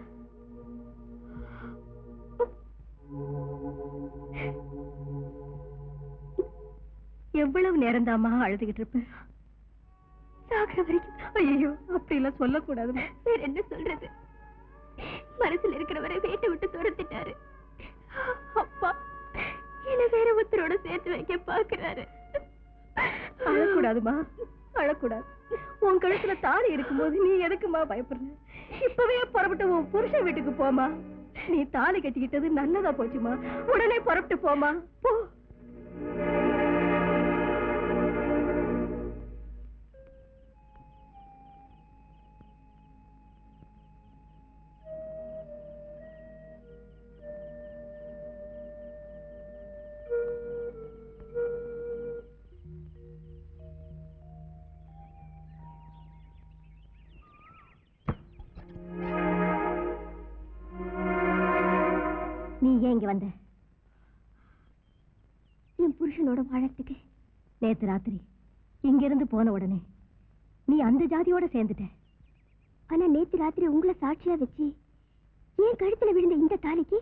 எவ்வளவு நேரம் தாமா அழுதுகிட்டு இருப்ப சாகிற வரைக்கும் ஐயோ அப்படி எல்லாம் சொல்லக்கூடாது வேற என்ன சொல்றது மனசுல இருக்கிறவரை வீட்டை விட்டு துரத்திட்டாரு அப்பா என்ன வேற ஒருத்தரோட சேர்த்து வைக்க பாக்குறாரு அழக்கூடாதுமா அழக்கூடாது உன் கழுத்துல தாலி இருக்கும்போது நீ எதுக்குமா பயப்படுற இப்பவே புறப்பட்டு உன் புருஷன் வீட்டுக்கு போமா நீ தாலி கட்டிக்கிட்டது நல்லதா போச்சுமா உடனே புறப்பட்டு போமா போ நீ ஏன் இங்க வந்த என் புருஷனோட வாழறதுக்கு நேத்து ராத்திரி இங்கிருந்து போன உடனே நீ அந்த ஜாதியோட சேர்ந்துட்ட ஆனா நேத்து ராத்திரி உங்களை சாட்சியா வச்சு என் கழுத்துல விழுந்த இந்த தாலிக்கு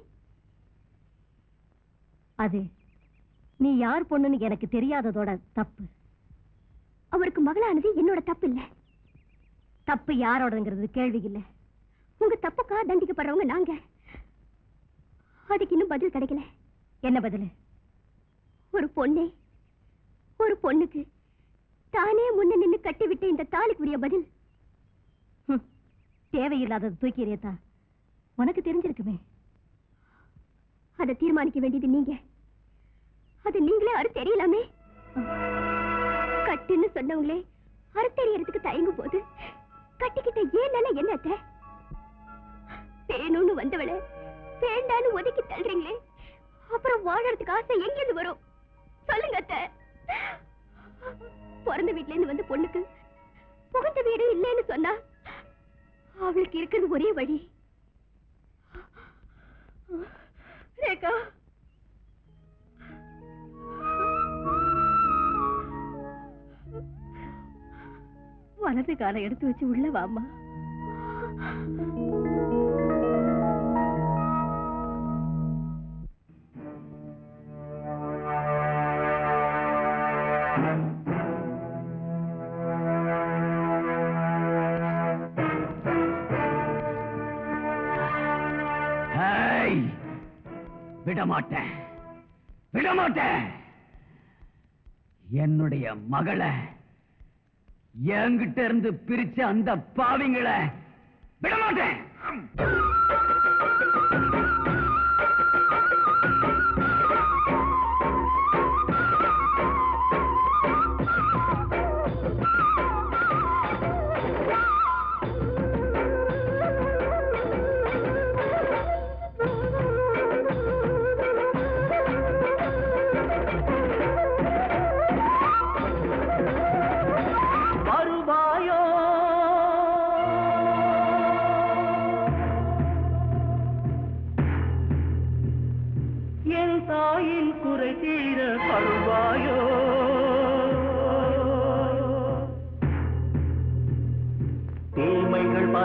அது நீ யார் பொண்ணுன்னு எனக்கு தெரியாததோட தப்பு அவருக்கு மகளானது என்னோட தப்பு இல்ல தப்பு யாரோடங்கிறது கேள்வி இல்ல உங்க தப்புக்கா தண்டிக்கப்படுறவங்க நாங்க அதுக்கு இன்னும் பதில் கிடைக்கல என்ன பதிலு ஒரு பொண்ணே ஒரு பொண்ணுக்கு தானே முன்ன நின்னு கட்டி விட்ட இந்த தாலிக்குரிய பதில் ஹம், தேவையில்லாதது தூக்கி எறியத்தா உனக்கு தெரிஞ்சிருக்குமே அதை தீர்மானிக்க வேண்டியது நீங்க அது நீங்களே அறு தெரியலாமே கட்டுன்னு சொன்னவங்களே அறுத்தெறியறதுக்கு தயங்கும் போது கட்டிக்கிட்ட ஏன் நிலை என்ன அத்தை? வேணும்னு வந்தவளை வேண்டான்னு ஒதுக்கி தள்ளுறீங்களே அப்புறம் வாழறதுக்கு ஆசை எங்கிருந்து வரும் சொல்லுங்க அத்தை பிறந்த வீட்ல இருந்து வந்த பொண்ணுக்கு புகுந்த வீடு இல்லைன்னு சொன்னா அவளுக்கு இருக்கிறது ஒரே வழி ரேகா வலது காலை எடுத்து வச்சு உள்ள வாமா ஏய், விடமாட்டேன் விடமாட்டேன் என்னுடைய மகளை என்கிட்ட இருந்து பிரிச்ச அந்த பாவிங்களை விடமாட்டேன் ஆ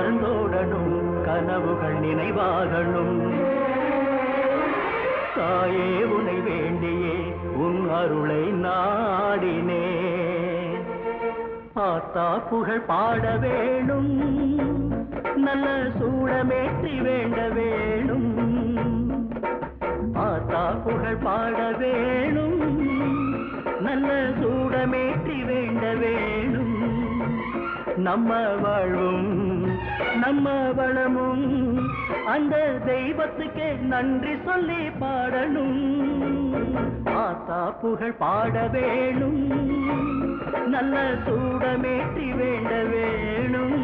பறந்தோடணும் கனவுகள் நினைவாகணும் தாயே உனை வேண்டியே உன் அருளை நாடினே ஆத்தா புகழ் பாட வேணும் நல்ல சூடமேற்றி வேண்ட வேணும் ஆத்தா புகழ் பாட வேணும் நல்ல சூடமேற்றி வேண்ட வேணும் நம்ம வாழ்வும் நம்ம வளமும் அந்த தெய்வத்துக்கு நன்றி சொல்லி பாடணும் ஆத்தா புகழ் பாட வேணும் நல்ல சூடமேற்றி வேண்ட வேணும்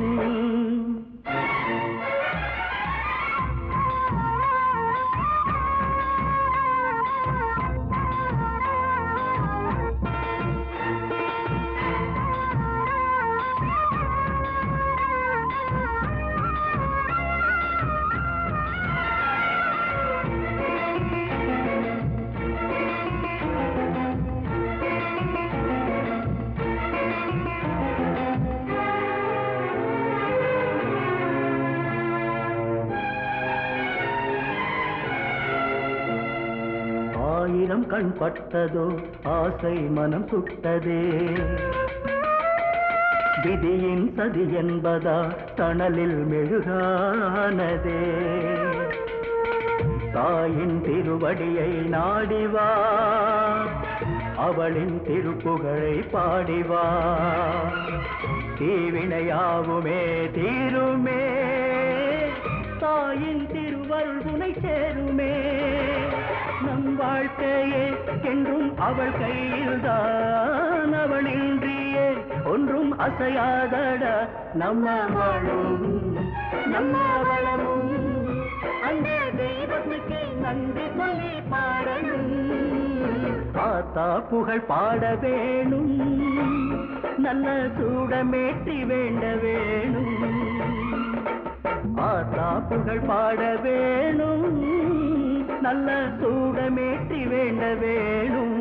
ஆயிரம் கண் பட்டதோ ஆசை மனம் சுட்டதே விதியின் சதி என்பதா தணலில் மெழுகானதே தாயின் திருவடியை நாடிவா அவளின் திருப்புகழை பாடிவா தீவினையாவுமே தீருமே தாயின் திருவருள் துணை சேருமே நம் வாழ்க்கையே என்றும் அவள் கையில்தான் அவளின்றியே ஒன்றும் அசையாதட நம்ம வாழும் நம்ம வளமும் அந்த தெய்வத்துக்கு நன்றி சொல்லி பாடணும் ஆத்தா புகழ் பாட வேணும் நல்ல சூடமேற்றி வேண்ட வேணும் ஆத்தா புகழ் பாட வேணும் நல்ல சூடமேற்றி வேண்ட வேணும்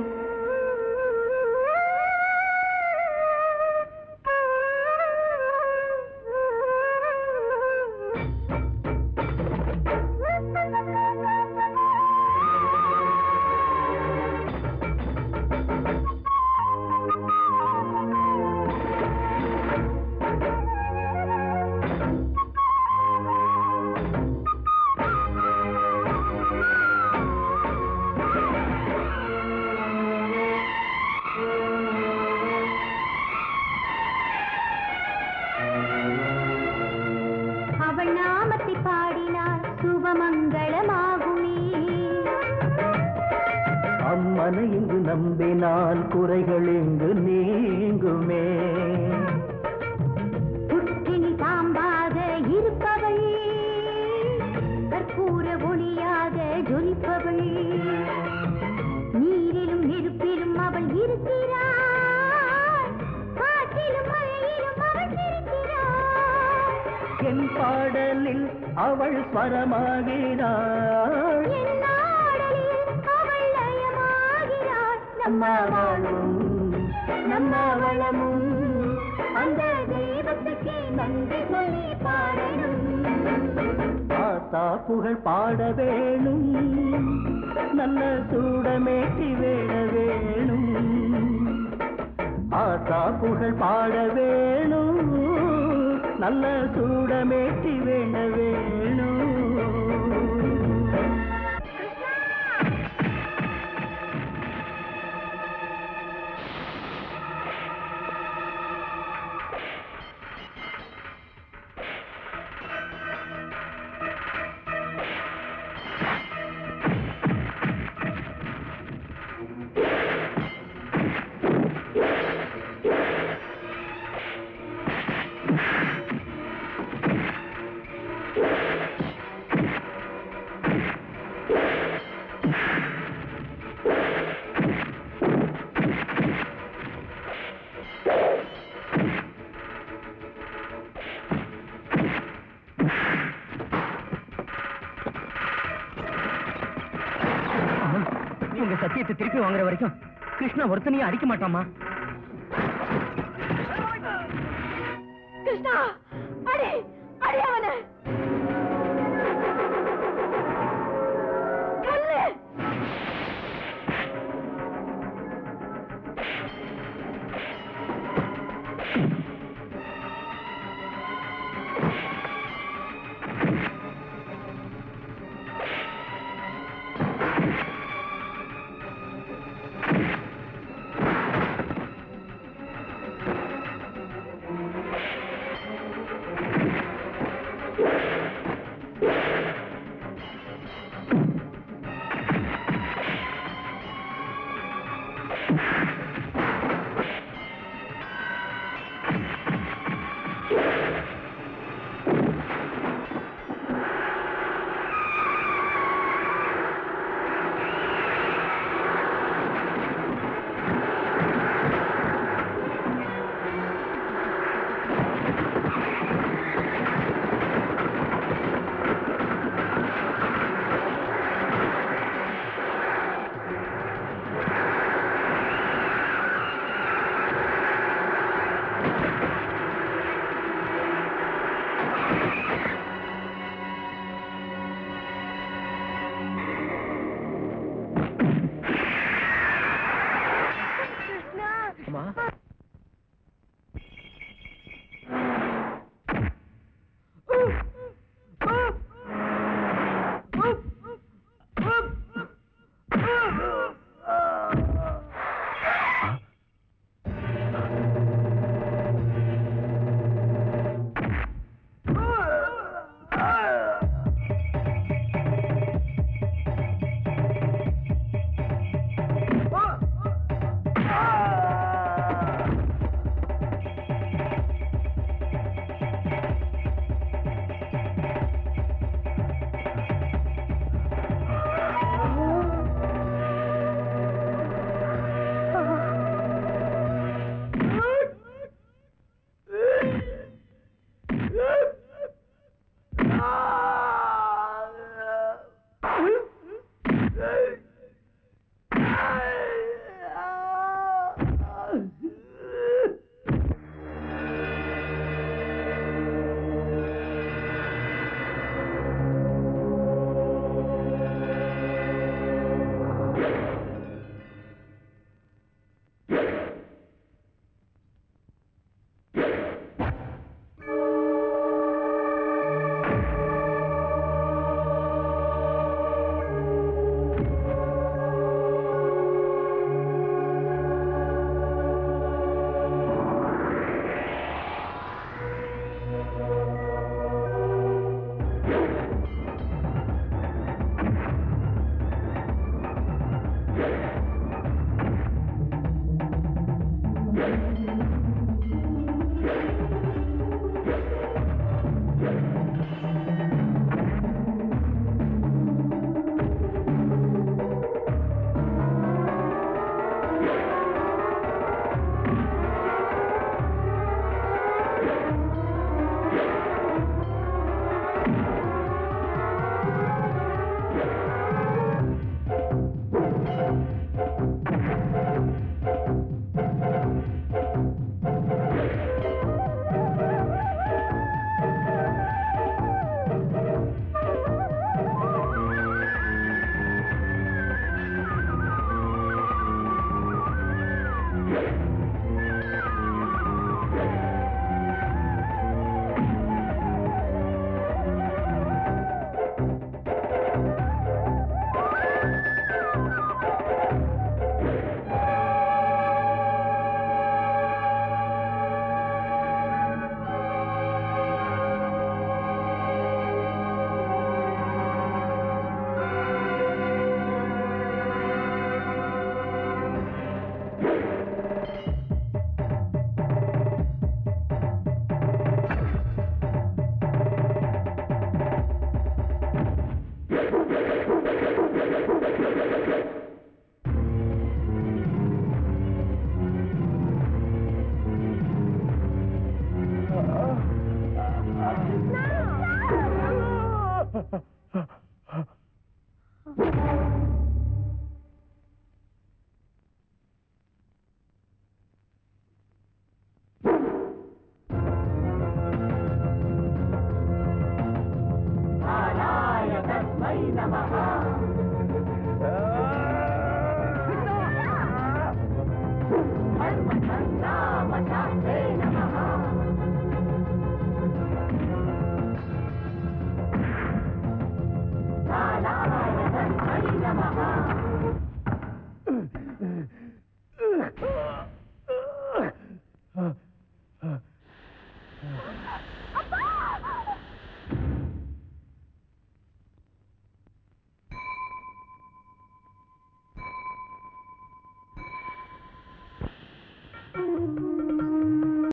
அவள் நாமத்தை பாடினார் சுபமங்களமாகுமே அம்மனை இங்கு நம்பினால் குறைகள் இங்கு நீங்குமே புற்றினி பாம்பாக இருப்பவள் கற்பூர ஒளியாக ஜொலிப்பவள் நீரிலும் நெருப்பிலும் அவள் இருக்கிறாள் காற்றிலும் மழையிலும் அவள் இருக்கிறாள் என் பாடலில் அவள் ஸ்வரமாகிறாள் என் நாடலில் அவள் லயமாகிறாள் நம்ம வாழும் நம்ம வளமும் அந்த தெய்வத்துக்கு நன்றி சொல்லி பாடணும் ஆத்தா புகழ் பாட வேணும் நல்ல சூடமேற்றி வேட வேணும் ஆத்தா புகழ் பாட வேணும் நல்ல சூடமேற்றி வேண்ட வேணும் உங்க சத்தியத்தை திருப்பி வாங்குற வரைக்கும் கிருஷ்ணா ஒருத்தனையும் அடிக்க மாட்டாமா கிருஷ்ணா அடி கொல்லே அவனை கொல்லு Hey!